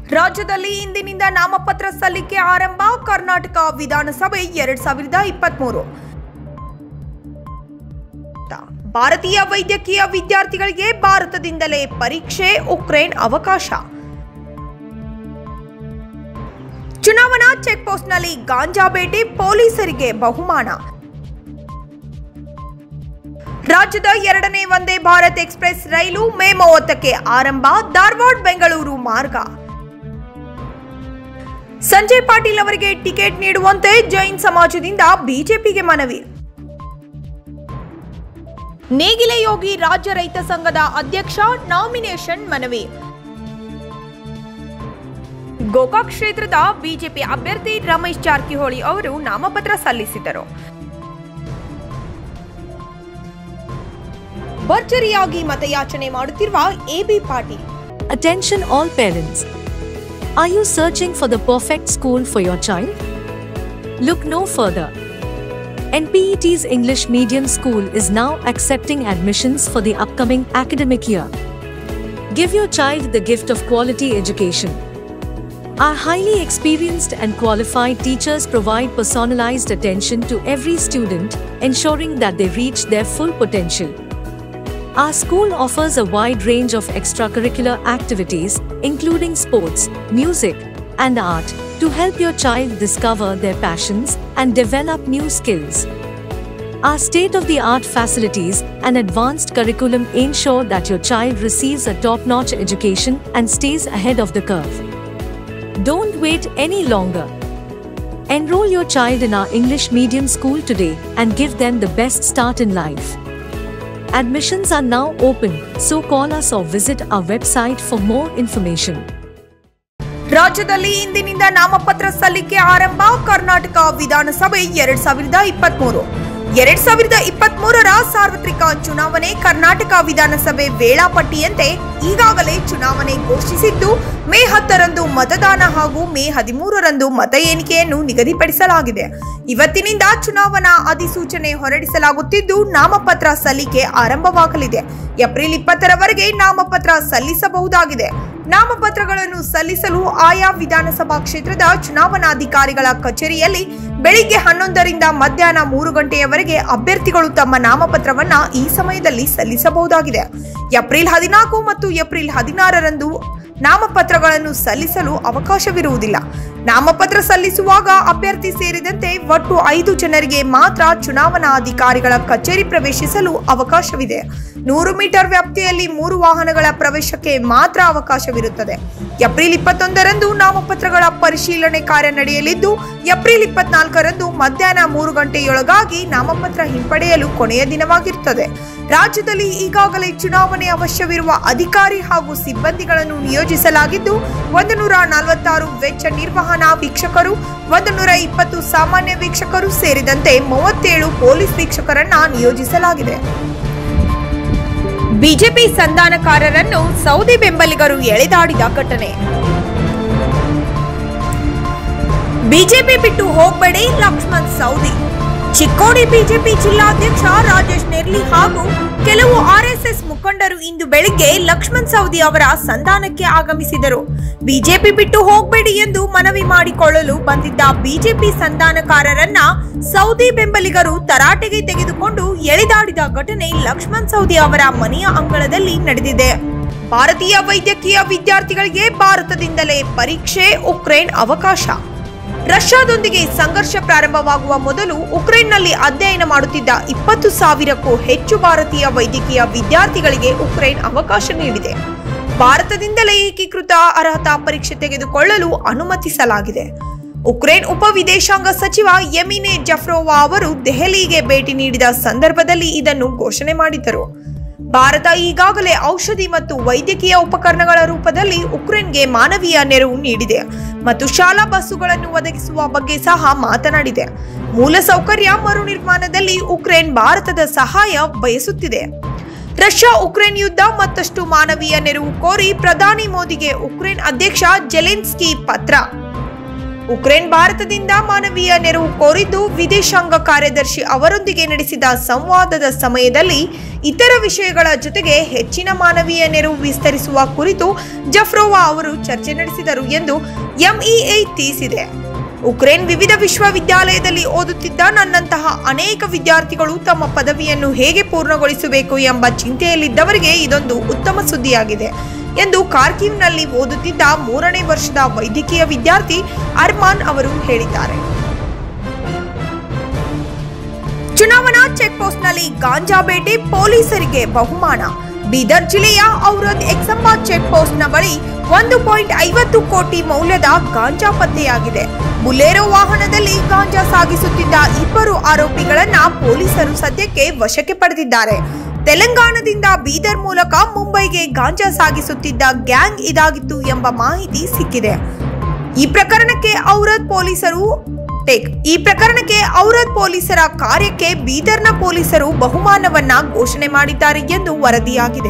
ರಾಜ್ಯದಲ್ಲಿ ಇಂದಿನಿಂದ ನಾಮಪತ್ರ ಸಲ್ಲಿಕೆ ಆರಂಭ ಕರ್ನಾಟಕ ವಿಧಾನಸಭೆ ಎರಡ್ ಸಾವಿರದ ಇಪ್ಪತ್ಮೂರು ಭಾರತೀಯ ವೈದ್ಯಕೀಯ ವಿದ್ಯಾರ್ಥಿಗಳಿಗೆ ಭಾರತದಿಂದಲೇ ಪರೀಕ್ಷೆ ಉಕ್ರೇನ್ ಅವಕಾಶ ಚುನಾವಣಾ ಚೆಕ್ಪೋಸ್ಟ್ನಲ್ಲಿ ಗಾಂಜಾ ಬೇಟೆ ಪೊಲೀಸರಿಗೆ ಬಹುಮಾನ ರಾಜ್ಯದ ಎರಡನೇ ವಂದೇ ಭಾರತ್ ಎಕ್ಸ್ಪ್ರೆಸ್ ರೈಲು ಮೇ ಮೂವತ್ತಕ್ಕೆ ಆರಂಭ ಧಾರವಾಡ ಬೆಂಗಳೂರು ಮಾರ್ಗ ಸಂಜಯ್ ಪಾಟೀಲ್ ಅವರಿಗೆ ಟಿಕೆಟ್ ನೀಡುವಂತೆ ಜೈನ್ ಸಮಾಜದಿಂದ ಬಿಜೆಪಿಗೆ ಮನವಿ ನೇಗಿಲೆ ಯೋಗಿ ರಾಜ್ಯ ರೈತ ಸಂಘದ ಅಧ್ಯಕ್ಷ ನಾಮಿನೇಷನ್ ಮನವಿ ಗೋಕಾಕ್ ಕ್ಷೇತ್ರದ ಬಿಜೆಪಿ ಅಭ್ಯರ್ಥಿ ರಮೇಶ್ ಜಾರಕಿಹೊಳಿ ಅವರು ನಾಮಪತ್ರ ಸಲ್ಲಿಸಿದರು ಭರ್ಜರಿಯಾಗಿ ಮತಯಾಚನೆ ಮಾಡುತ್ತಿರುವ AB Patil Attention all parents. Are you searching for the perfect school for your child? Look no further. NPET's English Medium School is now accepting admissions for the upcoming academic year. Give your child the gift of quality education. Our highly experienced and qualified teachers provide personalized attention to every student, ensuring that they reach their full potential. Our school offers a wide range of extracurricular activities, including sports, music, and art, to help your child discover their passions and develop new skills. Our state of the art facilities and advanced curriculum ensure that your child receives a top notch education and stays ahead of the curve. Don't wait any longer. Enroll your child in our English medium school today and give them the best start in life. Admissions are now open, so call us or visit our website for more information. ರಾಜ್ಯದಲ್ಲಿ ಇಂದಿನಿಂದ ನಾಮಪತ್ರ ಸಲ್ಲಿಕೆ ಆರಂಭ ಕರ್ನಾಟಕ ವಿಧಾನಸಭೆ ಎರಡ್ ಸಾವಿರದ ಇಪ್ಪತ್ಮೂರು ಎರಡ್ ಸಾವಿರದ ಇಪ್ಪತ್ಮೂರರ ಸಾರ್ವತ್ರಿಕ ಚುನಾವಣೆ ಕರ್ನಾಟಕ ವಿಧಾನಸಭೆ ವೇಳಾಪಟ್ಟಿಯಂತೆ ಈಗಾಗಲೇ ಚುನಾವಣೆ ಘೋಷಿಸಿದ್ದು ಮೇ ಹತ್ತರಂದು ಮತದಾನ ಹಾಗೂ ಮೇ ಹದಿಮೂರರಂದು ಮತ ಎಣಿಕೆಯನ್ನು ನಿಗದಿಪಡಿಸಲಾಗಿದೆ ಇವತ್ತಿನಿಂದ ಚುನಾವಣಾ ಅಧಿಸೂಚನೆ ಹೊರಡಿಸಲಾಗುತ್ತಿದ್ದು ನಾಮಪತ್ರ ಸಲ್ಲಿಕೆ ಆರಂಭವಾಗಲಿದೆ ಏಪ್ರಿಲ್ ಇಪ್ಪತ್ತರವರೆಗೆ ನಾಮಪತ್ರ ಸಲ್ಲಿಸಬಹುದಾಗಿದೆ ನಾಮಪತ್ರಗಳನ್ನು ಸಲ್ಲಿಸಲು ಆಯಾ ವಿಧಾನಸಭಾ ಕ್ಷೇತ್ರದ ಚುನಾವಣಾಧಿಕಾರಿಗಳ ಕಚೇರಿಯಲ್ಲಿ ಬೆಳಿಗ್ಗೆ ಹನ್ನೊಂದರಿಂದ ಮಧ್ಯಾಹ್ನ ಮೂರು ಗಂಟೆಯವರೆಗೆ ಅಭ್ಯರ್ಥಿಗಳು ತಮ್ಮ ನಾಮಪತ್ರವನ್ನ ಈ ಸಮಯದಲ್ಲಿ ಸಲ್ಲಿಸಬಹುದಾಗಿದೆ ಏಪ್ರಿಲ್ ಹದಿನಾಲ್ಕು ಮತ್ತು ಏಪ್ರಿಲ್ ಹದಿನಾರರಂದು ನಾಮಪತ್ರಗಳನ್ನು ಸಲ್ಲಿಸಲು ಅವಕಾಶವಿರುವುದಿಲ್ಲ ನಾಮಪತ್ರ ಸಲ್ಲಿಸುವಾಗ ಅಭ್ಯರ್ಥಿ ಸೇರಿದಂತೆ ಒಟ್ಟು ಐದು ಜನರಿಗೆ ಮಾತ್ರ ಚುನಾವಣಾ ಅಧಿಕಾರಿಗಳ ಕಚೇರಿ ಪ್ರವೇಶಿಸಲು ಅವಕಾಶವಿದೆ ನೂರು ಮೀಟರ್ ವ್ಯಾಪ್ತಿಯಲ್ಲಿ ಮೂರು ವಾಹನಗಳ ಪ್ರವೇಶಕ್ಕೆ ಮಾತ್ರ ಅವಕಾಶವಿರುತ್ತದೆ ಏಪ್ರಿಲ್ ಇಪ್ಪತ್ತೊಂದರಂದು ನಾಮಪತ್ರಗಳ ಪರಿಶೀಲನೆ ಕಾರ್ಯ ನಡೆಯಲಿದ್ದು ಏಪ್ರಿಲ್ ಇಪ್ಪತ್ನಾಲ್ಕರಂದು ಮಧ್ಯಾಹ್ನ ಮೂರು ಗಂಟೆಯೊಳಗಾಗಿ ನಾಮಪತ್ರ ಹಿಂಪಡೆಯಲು ಕೊನೆಯ ದಿನವಾಗಿರುತ್ತದೆ ರಾಜ್ಯದಲ್ಲಿ ಈಗಾಗಲೇ ಚುನಾವಣೆ ಅವಶ್ಯವಿರುವ ಅಧಿಕಾರಿ ಹಾಗೂ ಸಿಬ್ಬಂದಿಗಳನ್ನು ನಿಯೋಜಿಸಲಾಗಿದ್ದು ಒಂದು ನೂರ ನಲವತ್ತಾರು ವೆಚ್ಚ ನಿರ್ವಹಣಾ ವೀಕ್ಷಕರು ಒಂದು ನೂರ ಇಪ್ಪತ್ತು ಸಾಮಾನ್ಯ ವೀಕ್ಷಕರು ಸೇರಿದಂತೆ ಮೂವತ್ತೇಳು ಪೊಲೀಸ್ ವೀಕ್ಷಕರನ್ನ ನಿಯೋಜಿಸಲಾಗಿದೆ ಬಿಜೆಪಿ ಸಂಧಾನಕಾರರನ್ನು ಸೌದಿ ಬೆಂಬಲಿಗರು ಎಳೆದಾಡಿದ ಘಟನೆ ಬಿಜೆಪಿ ಬಿಟ್ಟು ಹೋಗ್ಬೇಡಿ ಲಕ್ಷ್ಮಣ್ ಸೌದಿ ಚಿಕ್ಕೋಡಿ ಬಿಜೆಪಿ ಜಿಲ್ಲಾಧ್ಯಕ್ಷ ರಾಜೇಶ್ ನೆರ್ಲಿ ಹಾಗೂ ಕೆಲವು ಆರ್ಎಸ್ಎಸ್ ಮುಖಂಡರು ಇಂದು ಬೆಳಿಗ್ಗೆ ಲಕ್ಷ್ಮಣ್ ಸೌದಿ ಅವರ ಸಂಧಾನಕ್ಕೆ ಆಗಮಿಸಿದರು ಬಿಜೆಪಿ ಬಿಟ್ಟು ಹೋಗ್ಬೇಡಿ ಎಂದು ಮನವಿ ಮಾಡಿಕೊಳ್ಳಲು ಬಂದಿದ್ದ ಬಿಜೆಪಿ ಸಂಧಾನಕಾರರನ್ನ ಸೌದಿ ಬೆಂಬಲಿಗರು ತರಾಟೆಗೆ ತೆಗೆದುಕೊಂಡು ಎಳೆದಾಡಿದ ಘಟನೆ ಲಕ್ಷ್ಮಣ್ ಸೌದಿ ಅವರ ಮನೆಯ ಅಂಗಳದಲ್ಲಿ ನಡೆದಿದೆ ಭಾರತೀಯ ವೈದ್ಯಕೀಯ ವಿದ್ಯಾರ್ಥಿಗಳಿಗೆ ಭಾರತದಿಂದಲೇ ಪರೀಕ್ಷೆ ಉಕ್ರೇನ್ ಅವಕಾಶ ರಷ್ಯಾದೊಂದಿಗೆ ಸಂಘರ್ಷ ಪ್ರಾರಂಭವಾಗುವ ಮೊದಲು ಉಕ್ರೇನ್ನಲ್ಲಿ ಅಧ್ಯಯನ ಮಾಡುತ್ತಿದ್ದ ಇಪ್ಪತ್ತು ಸಾವಿರಕ್ಕೂ ಹೆಚ್ಚು ಭಾರತೀಯ ವೈದ್ಯಕೀಯ ವಿದ್ಯಾರ್ಥಿಗಳಿಗೆ ಉಕ್ರೇನ್ ಅವಕಾಶ ನೀಡಿದೆ ಭಾರತದಿಂದಲೇ ಏಕೀಕೃತ ಅರ್ಹತಾ ಪರೀಕ್ಷೆ ತೆಗೆದುಕೊಳ್ಳಲು ಅನುಮತಿಸಲಾಗಿದೆ ಉಕ್ರೇನ್ ಉಪ ವಿದೇಶಾಂಗ ಸಚಿವ ಯಮಿನೆ ಜಫ್ರೋವಾ ಅವರು ದೆಹಲಿಗೆ ಭೇಟಿ ನೀಡಿದ ಸಂದರ್ಭದಲ್ಲಿ ಇದನ್ನು ಘೋಷಣೆ ಮಾಡಿದ್ದರು ಭಾರತ ಈಗಾಗಲೇ ಔಷಧಿ ಮತ್ತು ವೈದ್ಯಕೀಯ ಉಪಕರಣಗಳ ರೂಪದಲ್ಲಿ ಉಕ್ರೇನ್ಗೆ ಮಾನವೀಯ ನೆರವು ನೀಡಿದೆ ಮತ್ತು ಶಾಲಾ ಬಸ್ಸುಗಳನ್ನು ಒದಗಿಸುವ ಬಗ್ಗೆ ಸಹ ಮಾತನಾಡಿದೆ ಮೂಲಸೌಕರ್ಯ ಮರುನಿರ್ಮಾಣದಲ್ಲಿ ಉಕ್ರೇನ್ ಭಾರತದ ಸಹಾಯ ಬಯಸುತ್ತಿದೆ ರಷ್ಯಾ ಉಕ್ರೇನ್ ಯುದ್ಧ ಮತ್ತಷ್ಟು ಮಾನವೀಯ ನೆರವು ಕೋರಿ ಪ್ರಧಾನಿ ಮೋದಿಗೆ ಉಕ್ರೇನ್ ಅಧ್ಯಕ್ಷ ಜೆಲೆನ್ಸ್ಕಿ ಪತ್ರ ಉಕ್ರೇನ್ ಭಾರತದಿಂದ ಮಾನವೀಯ ನೆರವು ಕೋರಿದ್ದು ವಿದೇಶಾಂಗ ಕಾರ್ಯದರ್ಶಿ ಅವರೊಂದಿಗೆ ನಡೆಸಿದ ಸಂವಾದದ ಸಮಯದಲ್ಲಿ ಇತರ ವಿಷಯಗಳ ಜೊತೆಗೆ ಹೆಚ್ಚಿನ ಮಾನವೀಯ ನೆರವು ವಿಸ್ತರಿಸುವ ಕುರಿತು ಜಫ್ರೋವಾ ಅವರು ಚರ್ಚೆ ನಡೆಸಿದರು ಎಂದು ಎಂಇಎ ತಿಳಿಸಿದೆ ಉಕ್ರೇನ್ ವಿವಿಧ ವಿಶ್ವವಿದ್ಯಾಲಯದಲ್ಲಿ ಓದುತ್ತಿದ್ದ ನನ್ನಂತಹ ಅನೇಕ ವಿದ್ಯಾರ್ಥಿಗಳು ತಮ್ಮ ಪದವಿಯನ್ನು ಹೇಗೆ ಪೂರ್ಣಗೊಳಿಸಬೇಕು ಎಂಬ ಚಿಂತೆಯಲ್ಲಿದ್ದವರಿಗೆ ಇದೊಂದು ಉತ್ತಮ ಸುದ್ದಿಯಾಗಿದೆ ಎಂದು ಕಾರ್ಕಿವ್ನಲ್ಲಿ ಓದುತ್ತಿದ್ದ ಮೂರನೇ ವರ್ಷದ ವೈದ್ಯಕೀಯ ವಿದ್ಯಾರ್ಥಿ ಅರ್ಮಾನ್ ಅವರು ಹೇಳಿದ್ದಾರೆ ಚುನಾವಣಾ ಚೆಕ್ ಪೋಸ್ಟ್ನಲ್ಲಿ ಗಾಂಜಾ ಬೇಟೆ ಪೊಲೀಸರಿಗೆ ಬಹುಮಾನ ಬೀದರ್ ಜಿಲ್ಲೆಯ ಔರದ್ ಎಕ್ಸಂಬ ಚೆಕ್ ಪೋಸ್ಟ್ನ ಬಳಿ ಒಂದು ಪಾಯಿಂಟ್ ಐವತ್ತು ಕೋಟಿ ಮೌಲ್ಯದ ಗಾಂಜಾ ಪತ್ತೆಯಾಗಿದೆ ಬುಲೆರೋ ವಾಹನದಲ್ಲಿ ಗಾಂಜಾ ಸಾಗಿಸುತ್ತಿದ್ದ ಇಬ್ಬರು ಆರೋಪಿಗಳನ್ನ ಪೊಲೀಸರು ಸದ್ಯಕ್ಕೆ ವಶಕ್ಕೆ ಪಡೆದಿದ್ದಾರೆ ತೆಲಂಗಾಣದಿಂದ ಬೀದರ್ ಮೂಲಕ ಮುಂಬೈಗೆ ಗಾಂಜಾ ಸಾಗಿಸುತ್ತಿದ್ದ ಗ್ಯಾಂಗ್ ಇದಾಗಿತ್ತು ಎಂಬ ಮಾಹಿತಿ ಸಿಕ್ಕಿದೆ ಈ ಪ್ರಕರಣಕ್ಕೆ ಔರದ್ ಪೊಲೀಸರು ಟೇಕ್ ಈ ಪ್ರಕರಣಕ್ಕೆ ಔರದ್ ಪೊಲೀಸರ ಕಾರ್ಯಕ್ಕೆ ಬೀದರ್ನ ಪೊಲೀಸರು ಬಹುಮಾನವನ್ನ ಘೋಷಣೆ ಮಾಡಿದ್ದಾರೆ ಎಂದು ವರದಿಯಾಗಿದೆ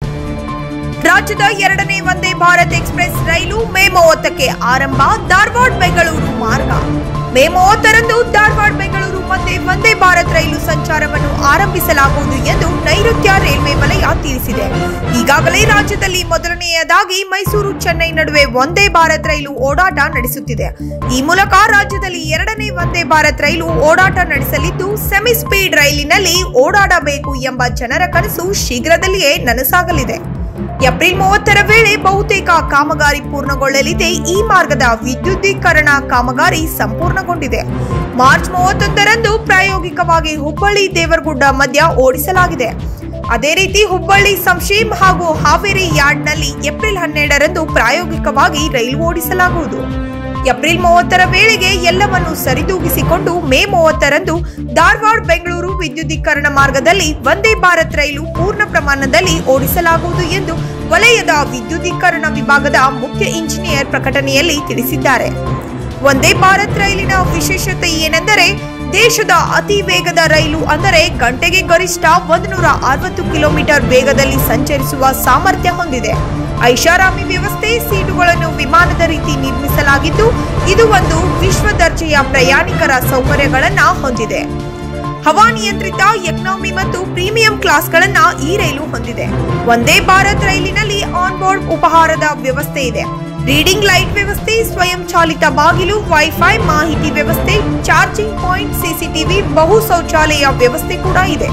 ರಾಜ್ಯದ ಎರಡನೇ ವಂದೇ ಭಾರತ್ ಎಕ್ಸ್ಪ್ರೆಸ್ ರೈಲು ಮೇ ಮೂವತ್ತಕ್ಕೆ ಆರಂಭ ಧಾರವಾಡ ಬೆಂಗಳೂರು ಮಾರ್ಗ ಮೇ ಮೂವತ್ತರಂದು ಧಾರವಾಡ ಬೆಂಗಳೂರು ಮತ್ತೆ ವಂದೇ ಭಾರತ್ ರೈಲು ಸಂಚಾರವನ್ನು ಆರಂಭಿಸಲಾಗುವುದು ಎಂದು ನೈಋತ್ಯ ರೈಲ್ವೆ ವಲಯ ತಿಳಿಸಿದೆ ಈಗಾಗಲೇ ರಾಜ್ಯದಲ್ಲಿ ಮೊದಲನೆಯದಾಗಿ ಮೈಸೂರು ಚೆನ್ನೈ ನಡುವೆ ವಂದೇ ಭಾರತ್ ರೈಲು ಓಡಾಟ ನಡೆಸುತ್ತಿದೆ ಈ ಮೂಲಕ ರಾಜ್ಯದಲ್ಲಿ ಎರಡನೇ ವಂದೇ ಭಾರತ್ ರೈಲು ಓಡಾಟ ನಡೆಸಲಿದ್ದು ಸೆಮಿ ಸ್ಪೀಡ್ ರೈಲಿನಲ್ಲಿ ಓಡಾಡಬೇಕು ಎಂಬ ಜನರ ಕನಸು ಶೀಘ್ರದಲ್ಲಿಯೇ ನನಸಾಗಲಿದೆ ಏಪ್ರಿಲ್ ಮೂವತ್ತರ ವೇಳೆ ಬಹುತೇಕ ಕಾಮಗಾರಿ ಪೂರ್ಣಗೊಳ್ಳಲಿದೆ ಈ ಮಾರ್ಗದ ವಿದ್ಯುದೀಕರಣ ಕಾಮಗಾರಿ ಸಂಪೂರ್ಣಗೊಂಡಿದೆ ಮಾರ್ಚ್ ಮೂವತ್ತೊಂದರಂದು ಪ್ರಾಯೋಗಿಕವಾಗಿ ಹುಬ್ಬಳ್ಳಿ ದೇವರಗುಡ್ಡ ಮಧ್ಯ ಓಡಿಸಲಾಗಿದೆ ಅದೇ ರೀತಿ ಹುಬ್ಬಳ್ಳಿ ಸಂಶೀಮ್ ಹಾಗೂ ಹಾವೇರಿ ಯಾರ್ಡ್ನಲ್ಲಿ ಏಪ್ರಿಲ್ ಹನ್ನೆರಡರಂದು ಪ್ರಾಯೋಗಿಕವಾಗಿ ರೈಲು ಓಡಿಸಲಾಗುವುದು ಏಪ್ರಿಲ್ ಮೂವತ್ತರ ವೇಳೆಗೆ ಎಲ್ಲವನ್ನು ಸರಿದೂಗಿಸಿಕೊಂಡು ಮೇ ಮೂವತ್ತರಂದು ಧಾರವಾಡ ಬೆಂಗಳೂರು ವಿದ್ಯುದೀಕರಣ ಮಾರ್ಗದಲ್ಲಿ ವಂದೇ ಭಾರತ್ ರೈಲು ಪೂರ್ಣ ಪ್ರಮಾಣದಲ್ಲಿ ಓಡಿಸಲಾಗುವುದು ಎಂದು ವಲಯದ ವಿದ್ಯುದೀಕರಣ ವಿಭಾಗದ ಮುಖ್ಯ ಇಂಜಿನಿಯರ್ ಪ್ರಕಟಣೆಯಲ್ಲಿ ತಿಳಿಸಿದ್ದಾರೆ ವಂದೇ ಭಾರತ್ ರೈಲಿನ ವಿಶೇಷತೆ ಏನೆಂದರೆ ದೇಶದ ಅತಿ ವೇಗದ ರೈಲು ಅಂದರೆ ಗಂಟೆಗೆ ಗರಿಷ್ಠ ಒಂದು ನೂರ ಅರವತ್ತು ಕಿಲೋಮೀಟರ್ ವೇಗದಲ್ಲಿ ಸಂಚರಿಸುವ ಸಾಮರ್ಥ್ಯ ಹೊಂದಿದೆ ಐಷಾರಾಮಿ ವ್ಯವಸ್ಥೆ ಸೀಟುಗಳನ್ನು ವಿಮಾನದ ರೀತಿ ನಿರ್ಮಿಸಲಾಗಿದ್ದು ಇದು ಒಂದು ವಿಶ್ವ ದರ್ಜೆಯ ಪ್ರಯಾಣಿಕರ ಸೌಕರ್ಯಗಳನ್ನ ಹೊಂದಿದೆ ಹವಾನಿಯಂತ್ರಿತ ಎಕನಾಮಿ ಮತ್ತು ಪ್ರೀಮಿಯಂ ಕ್ಲಾಸ್ಗಳನ್ನ ಈ ರೈಲು ಹೊಂದಿದೆ ಒಂದೇ ಭಾರತ್ ರೈಲಿನಲ್ಲಿ ಆನ್ ಬೋರ್ಡ್ ಉಪಹಾರದ ವ್ಯವಸ್ಥೆ ಇದೆ ರೀಡಿಂಗ್ ಲೈಟ್ ವ್ಯವಸ್ಥೆ ಸ್ವಯಂ ಚಾಲಿತ ಬಾಗಿಲು ವೈಫೈ ಮಾಹಿತಿ ವ್ಯವಸ್ಥೆ ಚಾರ್ಜಿಂಗ್ ಪಾಯಿಂಟ್ ಸಿಸಿಟಿವಿ ಬಹು ಶೌಚಾಲಯ ವ್ಯವಸ್ಥೆ ಕೂಡ ಇದೆ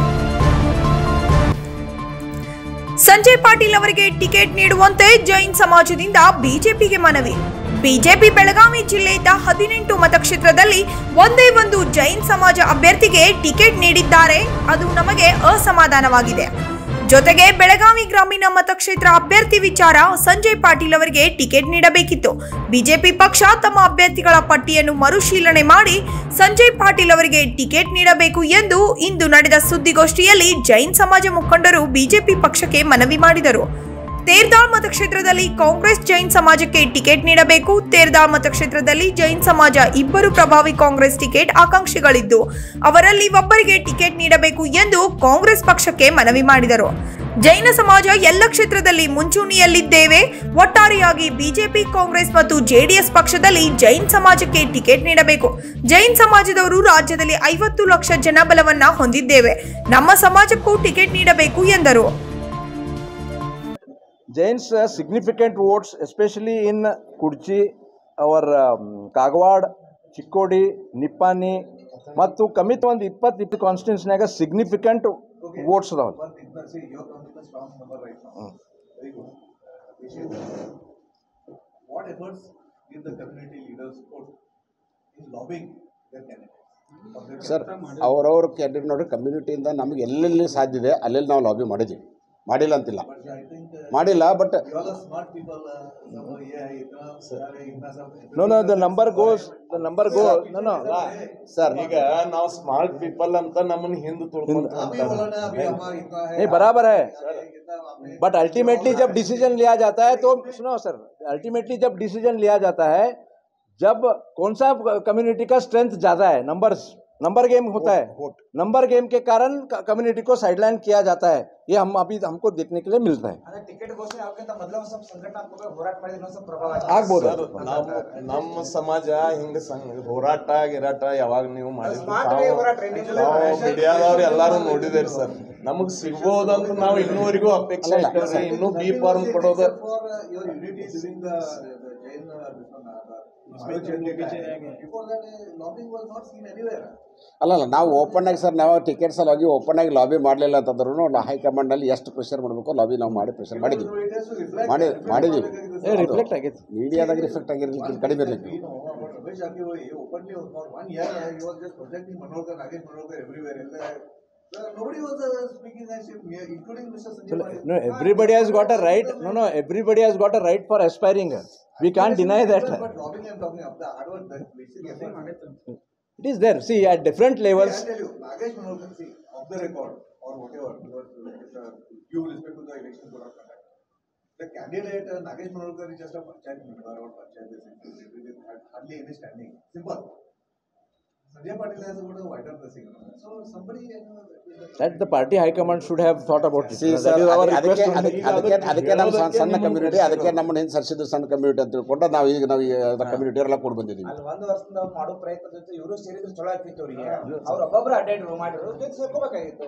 ಸಂಜಯ್ ಪಾಟೀಲ್ ಅವರಿಗೆ ಟಿಕೆಟ್ ನೀಡುವಂತೆ ಜೈನ್ ಸಮಾಜದಿಂದ ಬಿಜೆಪಿಗೆ ಮನವಿ ಬಿಜೆಪಿ ಬೆಳಗಾವಿ ಜಿಲ್ಲೆಯಿಂದ ಹದಿನೆಂಟು ಮತಕ್ಷೇತ್ರದಲ್ಲಿ ಒಂದೇ ಒಂದು ಜೈನ್ ಸಮಾಜ ಅಭ್ಯರ್ಥಿಗೆ ಟಿಕೆಟ್ ನೀಡಿದ್ದಾರೆ ಅದು ನಮಗೆ ಅಸಮಾಧಾನವಾಗಿದೆ ಜೊತೆಗೆ ಬೆಳಗಾವಿ ಗ್ರಾಮೀಣ ಮತಕ್ಷೇತ್ರ ಅಭ್ಯರ್ಥಿ ವಿಚಾರ ಸಂಜಯ್ ಪಾಟೀಲ್ ಅವರಿಗೆ ಟಿಕೆಟ್ ನೀಡಬೇಕಿತ್ತು ಬಿಜೆಪಿ ಪಕ್ಷ ತಮ್ಮ ಅಭ್ಯರ್ಥಿಗಳ ಪಟ್ಟಿಯನ್ನು ಮರುಶೀಲನೆ ಮಾಡಿ ಸಂಜಯ್ ಪಾಟೀಲ್ ಅವರಿಗೆ ಟಿಕೆಟ್ ನೀಡಬೇಕು ಎಂದು ಇಂದು ನಡೆದ ಸುದ್ದಿಗೋಷ್ಠಿಯಲ್ಲಿ ಜೈನ್ ಸಮಾಜ ಮುಖಂಡರು ಬಿಜೆಪಿ ಪಕ್ಷಕ್ಕೆ ಮನವಿ ಮಾಡಿದರು ತೇರ್ದಾಳ್ ಮತಕ್ಷೇತ್ರದಲ್ಲಿ ಕಾಂಗ್ರೆಸ್ ಜೈನ್ ಸಮಾಜಕ್ಕೆ ಟಿಕೆಟ್ ನೀಡಬೇಕು ತೇರ್ದಾಳ್ ಮತಕ್ಷೇತ್ರದಲ್ಲಿ ಜೈನ್ ಸಮಾಜ ಇಬ್ಬರು ಪ್ರಭಾವಿ ಕಾಂಗ್ರೆಸ್ ಟಿಕೆಟ್ ಆಕಾಂಕ್ಷಿಗಳಿದ್ದು ಅವರಲ್ಲಿ ಒಬ್ಬರಿಗೆ ಟಿಕೆಟ್ ನೀಡಬೇಕು ಎಂದು ಕಾಂಗ್ರೆಸ್ ಪಕ್ಷಕ್ಕೆ ಮನವಿ ಮಾಡಿದರು ಜೈನ ಸಮಾಜ ಎಲ್ಲ ಕ್ಷೇತ್ರದಲ್ಲಿ ಮುಂಚೂಣಿಯಲ್ಲಿದ್ದೇವೆ ಒಟ್ಟಾರೆಯಾಗಿ ಬಿಜೆಪಿ ಕಾಂಗ್ರೆಸ್ ಮತ್ತು ಜೆಡಿಎಸ್ ಪಕ್ಷದಲ್ಲಿ ಜೈನ್ ಸಮಾಜಕ್ಕೆ ಟಿಕೆಟ್ ನೀಡಬೇಕು ಜೈನ್ ಸಮಾಜದವರು ರಾಜ್ಯದಲ್ಲಿ ಐವತ್ತು ಲಕ್ಷ ಜನಬಲವನ್ನ ಹೊಂದಿದ್ದೇವೆ ನಮ್ಮ ಸಮಾಜಕ್ಕೂ ಟಿಕೆಟ್ ನೀಡಬೇಕು ಎಂದರು Jains uh, significant votes, especially in Kudchi, our um, Kagwad, Chikkodi Nippani ಮತ್ತು ಕಮಿತ್ ಒಂದು ಇಪ್ಪತ್ತು ಇಪ್ಪತ್ತು ಕಾನ್ಸ್ಟಿಟ್ಯೂನ್ಸ್ನಾಗ ಸಿಗ್ನಿಫಿಕೆಂಟ್ ವೋಟ್ಸ್ ಅದಾವ What efforts did the community leaders put in lobbying their candidates? for their sir ಅವರವ್ರ ಕ್ಯಾಂಡಿಡೇಟ್ ನೋಡಿ ಕಮ್ಯುನಿಟಿಯಿಂದ ನಮಗೆ ಎಲ್ಲೆಲ್ಲಿ ಸಾಧ್ಯ ಇದೆ ಅಲ್ಲೆಲ್ಲಿ ನಾವು ಲಾಬಿ ಮಾಡಿದ್ದೀವಿ ಮಾಡಿಲ್ಲ ಅಂತಿಲ್ಲ But I think uh, ಮಾಡಿಲ್ಲ but you all are smart people. Uh, some, uh, yeah, itna, सारे इतना सब. No no the number goes the number go no no sir ಈಗ ನಾವು ಸ್ಮಾರ್ಟ್ ಪೀಪಲ್ ಅಂತ ನಮ್ಮನ್ನ ಹಿಂದೆ ತುಳ್ಕೊಂತ अभी बोला ना अभी हमारा इतना है. नहीं बराबर है इतना आपने बट अल्टीमेटली जब डिसीजन लिया जाता है तो सुनो सर अल्टीमेटली जब डिसीजन लिया जाता है जब कौन सा कम्युनिटी का स्ट्रेंथ ज्यादा है नंबर्स नंबर गेम होता है नंबर गेम के कारण कम्युनिटी को साइडलाइन किया जाता है ये हम अभी हमको देखने के लिए मिलता है ಅಂದ್ರೆ ಟಿಕೆಟ್ ಘೋಷಣೆ ಆಗಕ್ಕಿಂತ ಮೊದಲ ಒಂದ್ ಸ್ವಲ್ಪ ಸಂಘಟನಾತ್ಮಕ ಹೋರಾಟ ಮಾಡಿದ್ರೆ ಇನ್ನೊಂದ್ ಸ್ವಲ್ಪ ಪ್ರಭಾವ ಆಗಿದೆ. ಆಗ್ಬೋದು ಸರ್ ನಮ್ಮ ನಮ್ಮ ಸಮಾಜ ಹಿಂಗ ಸಂಘ ಹೋರಾಟ ಗಿರಾಟ ಯಾವಾಗ ನೀವು ಮಾಡಿದ್ರಿ ಸ್ಮಾರ್ಟ್ ವೇ ಹೋರಾಟ ರೀ ನಿಮ್ದು. ನಾವು ಮೀಡಿಯಾದವ್ರು ಎಲ್ಲಾರು ನೋಡಿದೇರಿ ಸರ್ ನಮಗ್ ಸಿಗ್ಬೋದಂತ ನಾವು ಇನ್ನೂವರೆಗೂ ಅಪೇಕ್ಷೆ ಇಟ್ಟವ್ರಿ ಇನ್ನೂ ಬಿ ಫಾರ್ಮ್ ಕೊಡೋದು For uh, your unity during the the Jain uh, this one, uh, the Mahavir Jayanti time. Before that, uh, lobbying was not seen anywhere. ಅಲ್ಲಲ್ಲ ನಾವು ಓಪನ್ ಆಗಿ ಸರ್ ನಾವು ಟಿಕೆಟ್ ಸಲುವಾಗಿ ಓಪನ್ ಆಗಿ ಲಾಬಿ ಮಾಡಲಿಲ್ಲ ಅಂತಂದ್ರೂ ಹೈಕಮಾಂಡಲ್ಲಿ ಎಷ್ಟು ಪ್ರೆಷರ್ ಮಾಡಬೇಕು ಲಾಬಿ ನಾವು ಮಾಡಿ ಪ್ರೆಷರ್ ಮಾಡಿದ್ವಿ So it has to reflect. ಮಾಡಿ reflect ಮಾಡಿದ್ದೀವಿ ಮಾಡಬೇಕಾಗಿದೆ ಏ sir. ರಿಫ್ಲೆಕ್ಟ್ ಆಗೈತೆ ಮೀಡಿಯಾದಾಗ ರಿಫ್ಲೆಕ್ಟ್ ಆಗಿರ್ಲಿಕ್ಕೆ ಕಡಿಮೆ ಇರಲಿಕ್ಕೆ We know about Ramesh Jakiwali openly for one year uh, he was just projecting Manolkar, Nagesh Manolkar everywhere. And, uh, uh, nobody was uh, speaking against him, yeah, including Mr. Sanjay Pandit. no everybody has got a right no no everybody has got a right for aspiring we can't deny that But lobbying I'm talking of the hard work that basic effort. it is there see at different See, levels I'll tell you, Nagesh Manolkar, see, off the record or whatever, because with uh, due respect to the election code of conduct. The candidate uh, Nagesh Manolkar is just a panchayat member or panchayat secretary with hardly any standing. Simple. Sanjay Patil has got a wider blessing. So somebody. you know, with the- that the party high command should have thought about it see that sir is our ಅದಕ್ಕೆ request only. ಅದಕ್ಕೆ ಅದಕ್ಕೆ ಅದಕ್ಕೆ ನಮ್ಮ ಸಣ್ಣ ಸಣ್ಣ community ಅದಕ್ಕೆ ನಮ್ಮನ್ನ ಹಿಂದೆ ಸರ್ಸಿದ್ದು ಸಣ್ಣ ಕಮ್ಯುನಿಟಿ ಅಂತ ತಿಳ್ಕೊಂಡು ನಾವು ಈಗ ನಾವು ಕಮ್ಯುನಿಟಿ ಎಲ್ಲ ಕೊಟ್ಟು ಬಂದಿದ್ದೀವಿ ಅಲ್ಲಿ ಒಂದು ವರ್ಷದಿಂದ ಅವ್ರು ಮಾಡೋ ಪ್ರಯತ್ನ ಜೊತೆ ಇವರು ಸೇರಿದ್ರೆ ಚಲೋ ಆಗ್ತಿತ್ತು ಅವ್ರಿಗೆ ಅವ್ರು ಒಬ್ಬೊಬ್ರು ಅಡ್ಡಾಡಿದ್ರು ಮಾಡಿದ್ರು ಜೊತೆ ಸೇರ್ಕೋಬೇಕಾಗಿತ್ತು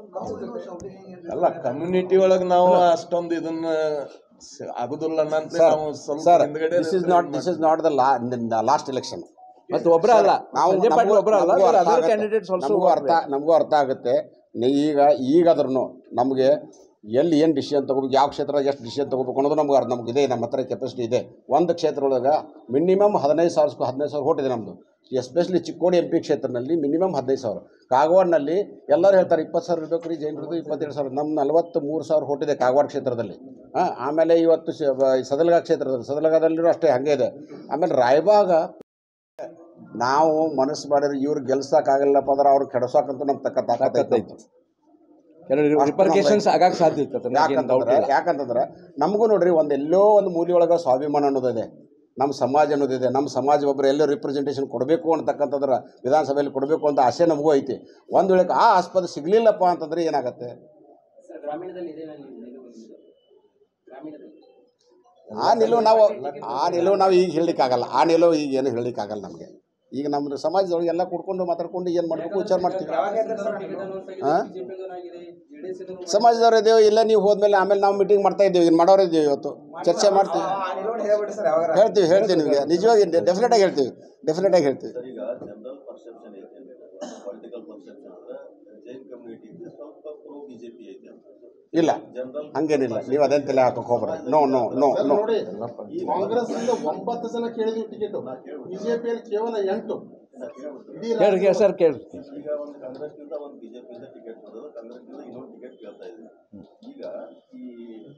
ಅಲ್ಲ ಕಮ್ಯುನಿಟಿ ಒಳಗ್ ನಾವು ಅಷ್ಟೊಂದು ಇದನ್ನ ಸ- ಆಗುದಿಲ್ಲ ಅಂತ ಸರ್ ನಾವು ಸ್ವಲ್ಪ ಸರ್ ಹಿಂದ್ಗಡೆ this is not this is not the last election ಮತ್ತೆ ಒಬ್ಬರ ಅಲ್ಲ ನಾವು ಸಂಜಯ್ ಪಾಟೀಲ್ ನಮಗೂ- ಒಬ್ಬರ ಅಲ್ಲ ನಮಗೂ ಅರ್ಥ ಅದರ್ ಆಗತ್ತೆ. ಕ್ಯಾಂಡಿಡೇಟ್ಸ್ ಆಲ್ಸೋ ನಮಗೂ ಅರ್ಥ ನಮಗೂ ಅರ್ಥ ಆಗುತ್ತೆ ನಿ- ಈಗ ಈಗಾದ್ರೂ ನಮಗೆ ಎಲ್ಲಿ ಏನು ಡಿಸಿಷನ್ ತೊಗೋಬೇಕು ಯಾವ ಕ್ಷೇತ್ರ ಎಷ್ಟು ಡಿಸಿಷನ್ ತೊಗೋಬೇಕು ಅನ್ನೋದು ನಮ್ಗೆ ಅರ್ಥ ನಮ್ಗೆ ಇದೆ ನಮ್ಮ ಹತ್ರ ಕೆಪಾಸಿಟಿ ಇದೆ ಒಂದು ಕ್ಷೇತ್ರ ಒಳಗೆ ಮಿನಿಮಮ್ ಹದಿನೈದು ಸಾವಿರ ಹದಿನೈದು ಸಾವಿರ ಓಟ್ ಇದೆ ನಮ್ಮದು ಎಸ್ಪೆಷಲಿ ಚಿಕ್ಕೋಡಿ ಎಂ ಪಿ ಕ್ಷೇತ್ರದಲ್ಲಿ ಮಿನಿಮಮ್ ಹದಿನೈದು ಸಾವಿರ ಕಾಗವಾಡ್ನಲ್ಲಿ ಎಲ್ಲರೂ ಹೇಳ್ತಾರೆ ಇಪ್ಪತ್ತು ಸಾವಿರ ಇರಬೇಕು ರೀ ಜೈನರದು ಇಪ್ಪತ್ತೆರಡು ಸಾವಿರ ನಮ್ಮ ನಲವತ್ತು ಮೂರು ಸಾವಿರ ಓಟ್ ಇದೆ ಕಾಗವಾಡ ಕ್ಷೇತ್ರದಲ್ಲಿ ಹಾಂ ಆಮೇಲೆ ಇವತ್ತು ಶ- ಬ- ಸದಲಗ ಕ್ಷೇತ್ರದಲ್ಲಿ ಸದಲಗದಲ್ಲಿರೂ ಅಷ್ಟೇ ಹಾಗೆ ಇದೆ ಆಮೇಲೆ ರಾಯಬಾಗ ನಾವು ಮನಸ್ಸು ಮಾಡಿದ್ರೆ ಇವ್ರು ಗೆಲ್ಸಕ್ಕಾಗಲ್ಲಪ್ಪ ಅಂದ್ರೆ ಅವ್ರು ಕೆಡಸಕ್ಕಂತೂ ನಮ್ಮ ತಕ್ಕ ತಾಕತ್ತೈತಿ ಕೆಲವು ರಿಪರ್ಕೇಶನ್ಸ್ ಆಗಾಕ ಸಾಧ್ಯ ಇತ್ತು ಅದನ್ನ ಏನ್ doubt ಯಾಕಂತಂದ್ರೆ ಇಲ್ಲ. ಯಾಕಂತಂದ್ರೆ ನಮಗೂ ನೋಡ್ರಿ ಒಂದು ಎಲ್ಲೋ ಒಂದು ಮೂಲೆಯೊಳಗೆ ಸ್ವಾಭಿಮಾನ ಅನ್ನೋದಿದೆ ನಮ್ಮ ಸಮಾಜ ಅನ್ನೋದಿದೆ ನಮ್ಮ ಸಮಾಜ ಒಬ್ಬರು ಎಲ್ಲೋ ರಿಪ್ರೆಸೆಂಟೇಷನ್ ಕೊಡಬೇಕು ಅಂತಕ್ಕಂಥದ್ರ ವಿಧಾನಸಭೆಯಲ್ಲಿ ಕೊಡಬೇಕು ಅಂತ ಆಸೆ ನಮಗೂ ಐತಿ ಒಂದು ವೇಳೆ ಆ ಆಸ್ಪದ ಸಿಗಲಿಲ್ಲಪ್ಪ ಅಂತಂದ್ರೆ ಏನಾಗತ್ತೆ ಆ ನಿಲುವು ನಾವು ಆ ನಿಲುವು ನಾವು ಈಗ ಹೇಳಲಿಕ್ಕಾಗಲ್ಲ ಆ ನಿಲುವು ಈಗ ಏನು ಹೇಳಲಿಕ್ಕಾಗಲ್ಲ ನಮಗೆ ಈಗ ನಮ್ಮ ಸಮಾಜದೊಳಗೆ ಎಲ್ಲ ಕೂಡ್ಕೊಂಡು ಮಾತಾಡ್ಕೊಂಡು ಏನು ಮಾಡಬೇಕು ವಿಚಾರ ಮಾಡ್ತೀವಿ ಹಾಂ ಸಮಾಜದವ್ರು ಇದ್ದೇವೆ ಇಲ್ಲ ನೀವು ಹೋದ್ಮೇಲೆ ಆಮೇಲೆ ನಾವು ಮೀಟಿಂಗ್ ಮಾಡ್ತಾ ಇದ್ದೀವಿ ಏನು ಮಾಡೋರು ಇದ್ದೀವಿ ಇವತ್ತು ಚರ್ಚೆ ಮಾಡ್ತೀವಿ ಹೇಳ್ಬಿಡಿ ಸರ್ ಯಾವಾಗ ಹೇಳ್ತೀವಿ ಹೇಳ್ತೀವಿ ನಿಮಗೆ ನಿಜವಾಗಿ ಡೆಫಿನೆಟ್ ಆಗಿ ಹೇಳ್ತೀವಿ ಡೆಫಿನೆಟ್ ಆಗಿ ಹೇಳ್ತೀವಿ ಈಗ ಜನರಲ್ ಪರ್ಸೆಪ್ಷನ್ ಐತೆ ಪೊಲಿಟಿಕಲ್ ಪರ್ಸೆಪ್ಷನ್ ಅಂದ್ರೆ ಜೈನ್ ಕಮ್ಯುನಿಟಿ ಸ್ವಲ್ಪ ಪ್ರೋ ಬಿಜೆಪಿ ಐತೆ ಅಂತ ಇಲ್ಲ ಜನರಲ್ ಹಂಗೇನಿಲ್ಲ ನೀವು ಅದೇನು ತಲೆ ಹಾಕಕ್ಕೆ ಹೋಗ್ಬೇಡಿ ನೋ ನೋ ನೋ ನೋ ನೋಡಿ ಕಾಂಗ್ರೆಸ್ ಇಂದ ಒಂಬತ್ತು ಜನ ಕೇಳಿದ್ವಿ ಟಿಕೆಟ್ ಬಿಜೆಪಿಯಲ್ಲಿ ಕೇವಲ ಎಂಟು ಇಡೀ ಕೇಳಿ ಕೇಳಿ ಸರ್ ಕೇಳಿ ಈಗ ಒಂದು ಕಾಂಗ್ರೆಸ್ನಿಂದ ಒಂದು ಬಿಜೆಪಿಯಿಂದ ಟಿಕೆಟ್ ಬರೋದು ಕಾಂಗ್ರೆಸ್ನಿಂದ ಇನ್ನೊಂದು ಟಿಕೆಟ್ ಕೇಳ್ತಾ ಇದ್ದೀನಿ ಈಗ ಈ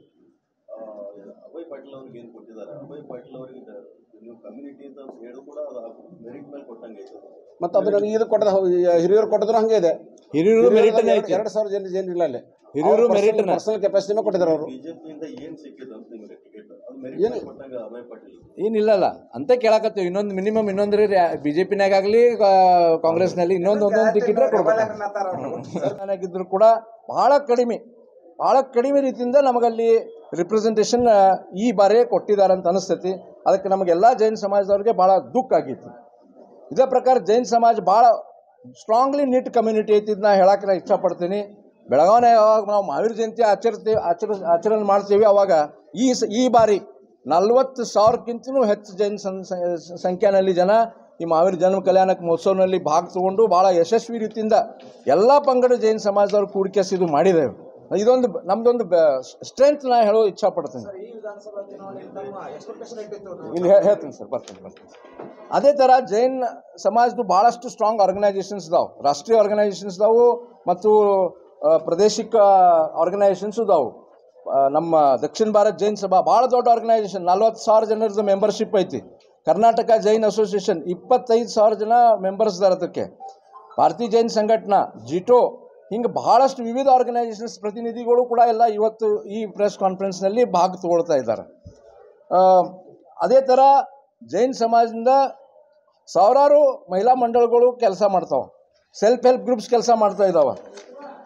ಆ, ಅಭಯ್ ಪಾಟೀಲ್ ಅವ್ರಿಗೆ ಏನು ಕೊಟ್ಟಿದ್ದಾರೆ ಅಭಯ್ ಪಾಟೀಲ್ ಅವರಿಗೆ ನೀವು ಕಮ್ಯುನಿಟಿ ಅಂತ ಹೇಳು ಕೂಡ ಅದು ಮೆರಿಟ್ ಮೇಲೆ ಕೊಟ್ಟಂಗೆ ಐತೆ ಅದು. ಮತ್ತು ಅದು ನನಗೆ ಇದು ಕೊಟ್ಟದ ಹಿರಿಯರು ಕೊಟ್ಟಿದ್ರು ಹಂಗೆ ಇದೆ ಹಿರಿಯರು ಮೆರಿಟ್ನೇ ಐತಿ ಎರಡು ಸಾವಿರ ಜನ ಜನ ಇಲ್ಲ ಅಲ್ಲಿ ಹಿರಿಯರು merit ನ. ಪರ್ಸನಲ್ ಕೆಪಾಸಿಟಿ ಮೇಲೆ ಕೊಟ್ಟಿದ್ದಾರೆ ಅವರು ಬಿಜೆಪಿಯಿಂದ ಏನು ಸಿಕ್ಕಿದೆ ಅಂತ ನಿಮಗೆ ಟಿಕೆಟ್ ಅದು ಮೆರಿಟ್ ಏನು? ಮೇಲೆ ಕೊಟ್ಟಂಗೆ ಅಭಯ್ ಪಾಟೀಲ್ ಏನಿಲ್ಲಲ್ಲ ಅಂತ ಕೇಳಕತ್ತೀವಿ ಇನ್ನೊಂದು ಮಿನಿಮಮ್ ಇನ್ನೊಂದು ಬಿಜೆಪಿನಾಗ ಆಗಲಿ ಕಾಂಗ್ರೆಸ್ನಲ್ಲಿ ಇನ್ನೊಂದು ಒಂದೊಂದು ಟಿಕೆಟ್ ಕೊಡ್ಬೇಕು ಆಗಿದ್ರು ಕೂಡ ಬಹಳ ಕಡಿಮೆ ಬಹಳ ಕಡಿಮೆ ರೀತಿಯಿಂದ ನಮಗಲ್ಲಿ ರಿಪ್ರೆಸೆಂಟೇಷನ್ ಈ ಬಾರಿ ಕೊಟ್ಟಿದ್ದಾರೆ ಅಂತ ಅನಿಸ್ತೈತಿ ಅದಕ್ಕೆ ನಮಗೆಲ್ಲ ಜೈನ್ ಸಮಾಜದವ್ರಿಗೆ ಭಾಳ ದುಃಖ ಆಗಿತ್ತು ಇದೇ ಪ್ರಕಾರ ಜೈನ್ ಸಮಾಜ ಭಾಳ ಸ್ಟ್ರಾಂಗ್ಲಿ ನೀಟ್ ಕಮ್ಯುನಿಟಿ ಐತಿ ನಾ ಹೇಳಕ್ಕೆ ನಾ ಇಷ್ಟಪಡ್ತೀನಿ ಬೆಳಗಾವಿನ ಯಾವಾಗ ನಾವು ಮಹಾವೀರ ಜಯಂತಿ ಆಚರಿಸ್ತೀವಿ ಆಚರ ಆಚರಣೆ ಮಾಡ್ತೀವಿ ಅವಾಗ ಈ ಸ ಈ ಬಾರಿ ನಲ್ವತ್ತು ಸಾವಿರಕ್ಕಿಂತಲೂ ಹೆಚ್ಚು ಜೈನ್ ಸಂ ಸ- ಸಂಖ್ಯೆನಲ್ಲಿ ಜನ ಈ ಮಹಾವೀರ ಜನ್ಮ ಕಲ್ಯಾಣ ಮಹೋತ್ಸವನಲ್ಲಿ ಭಾಗ ತಗೊಂಡು ಭಾಳ ಯಶಸ್ವಿ ರೀತಿಯಿಂದ ಎಲ್ಲ ಪಂಗಡ ಜೈನ್ ಸಮಾಜದವ್ರು ಕೂಡಿಕೆಸಿ ಇದು ಮಾಡಿದ್ದೇವೆ ಇದೊಂದು ಬ- ನಮ್ದೊಂದು ಸ್ಟ್ರೆಂತ್ ನಾ ಹೇಳೋ ಇಚ್ಛಾಪಡ್ತೀನಿ ಈ ವಿಧಾನಸಭಾ ಚುನಾವಣೆಯಲ್ಲಿ ತಮ್ಮ ಎಕ್ಸ್ಪೆಕ್ಟೇಷನ್ ಇಟ್ಟಿತ್ತು ಇಲ್ಲಿ ಹೇ- ಹೇಳ್ತೀನಿ ಸರ್ ಬರ್ತೀನಿ ಬರ್ತೀನಿ ಅದೇ ಥರ ಜೈನ್ ಸಮಾಜದ್ದು ಭಾಳಷ್ಟು ಸ್ಟ್ರಾಂಗ್ ಆರ್ಗನೈಸೇಷನ್ಸ್ ಇದಾವೆ ರಾಷ್ಟ್ರೀಯ ಆರ್ಗನೈಸೇಷನ್ಸ್ ಇದಾವೆ ಮತ್ತು ಆ, ಪ್ರಾದೇಶಿಕ ಆರ್ಗನೈಸೇಷನ್ಸ್ ಇದಾವೆ ಆ, ನಮ್ಮ ದಕ್ಷಿಣ ಭಾರತ್ ಜೈನ್ ಸಭಾ ಭಾಳ ದೊಡ್ಡ ಆರ್ಗನೈಸೇಷನ್ ನಲ್ವತ್ತು ಸಾವಿರ ಜನರದ್ದು ಮೆಂಬರ್ಶಿಪ್ ಐತಿ ಕರ್ನಾಟಕ ಜೈನ್ ಅಸೋಸಿಯೇಷನ್ ಇಪ್ಪತ್ತೈದು ಸಾವಿರ ಜನ ಮೆಂಬರ್ಸ್ ಇದಾರೆ ಅದಕ್ಕೆ ಭಾರತೀಯ ಜೈನ್ ಸಂಘಟನಾ ಜಿಟೋ ಹಿಂಗೆ ಬಹಳಷ್ಟು ವಿವಿಧ ಆರ್ಗನೈಸೇಷನ್ಸ್ ಪ್ರತಿನಿಧಿಗಳು ಕೂಡ ಎಲ್ಲ ಇವತ್ತು ಈ ಪ್ರೆಸ್ ಕಾನ್ಫರೆನ್ಸ್ನಲ್ಲಿ ಭಾಗ ತಗೊಳ್ತಾ ಇದ್ದಾರೆ ಆ, ಅದೇ ಥರ ಜೈನ್ ಸಮಾಜದಿಂದ ಸಾವಿರಾರು ಮಹಿಳಾ ಮಂಡಳಗಳು ಕೆಲಸ ಮಾಡ್ತಾವೆ ಸೆಲ್ಫ್ ಹೆಲ್ಪ್ ಗ್ರೂಪ್ಸ್ ಕೆಲಸ ಮಾಡ್ತಾ ಇದ್ದಾವೆ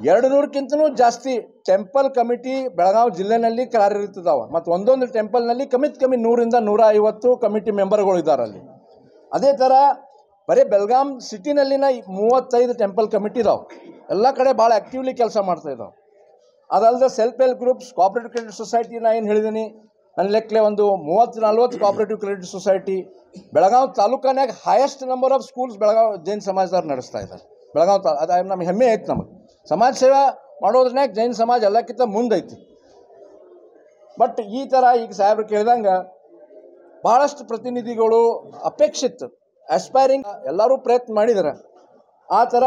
ಎರಡು ನೂರಕ್ಕಿಂತಲೂ ಜಾಸ್ತಿ ಟೆಂಪಲ್ ಕಮಿಟಿ ಬೆಳಗಾವಿ ಜಿಲ್ಲೆನಲ್ಲಿ ಕಾರ್ಯರತದಾವ ಮತ್ತು ಒಂದೊಂದು ಟೆಂಪಲ್ನಲ್ಲಿ ಕಮಿತ್ ಕಮ್ಮಿ ನೂರಿಂದ ನೂರ ಐವತ್ತು ಕಮಿಟಿ ಮೆಂಬರ್ಗಳು ಇದ್ದಾರೆ ಅಲ್ಲಿ ಅದೇ ಥರ ಬರೀ ಬೆಲ್ಗಾಂ ಸಿಟಿನಲ್ಲಿನ ಈ ಮೂವತ್ತೈದು ಟೆಂಪಲ್ ಕಮಿಟಿ ಇದಾವೆ ಎಲ್ಲ ಕಡೆ ಭಾಳ ಆ್ಯಕ್ಟಿವ್ಲಿ ಕೆಲಸ ಮಾಡ್ತಾ ಇದ್ದಾವೆ ಅದಲ್ಲದೆ self help groups cooperative credit society ನಾ ಏನು ಹೇಳಿದ್ದೀನಿ ನನ್ನ ಲೆಕ್ಕಲೆ ಒಂದು ಮೂವತ್ತು ನಲ್ವತ್ತು ಕೋಆಪರೇಟಿವ್ ಕ್ರೆಡಿಟ್ ಸೊಸೈಟಿ ಬೆಳಗಾವಿ ತಾಲೂಕಾನ್ಯಾಗ highest number of schools Belagavi Jain ಸಮಾಜದವ್ರು ನಡೆಸ್ತಾ ಇದ್ದಾರೆ ಬೆಳಗಾವಿ ತಾ ಅದು ನಮ್ಗೆ ಹೆಮ್ಮೆ ಐತೆ ನಮಗೆ ಸಮಾಜ ಸೇವೆ ಮಾಡೋದ್ರನ್ಯಾಗ ಜೈನ್ ಸಮಾಜ ಎಲ್ಲಕ್ಕಿಂತ ಮುಂದೈತಿ ಬಟ್ ಈ ಥರ ಈಗ ಸಾಹೇಬ್ರು ಕೇಳ್ದಂಗೆ ಭಾಳಷ್ಟು ಪ್ರತಿನಿಧಿಗಳು ಅಪೇಕ್ಷಿತ್ ಆಸ್ಪೈರಿಂಗ್ ಎಲ್ಲರೂ ಪ್ರಯತ್ನ ಮಾಡಿದ್ದಾರೆ ಆ ಥರ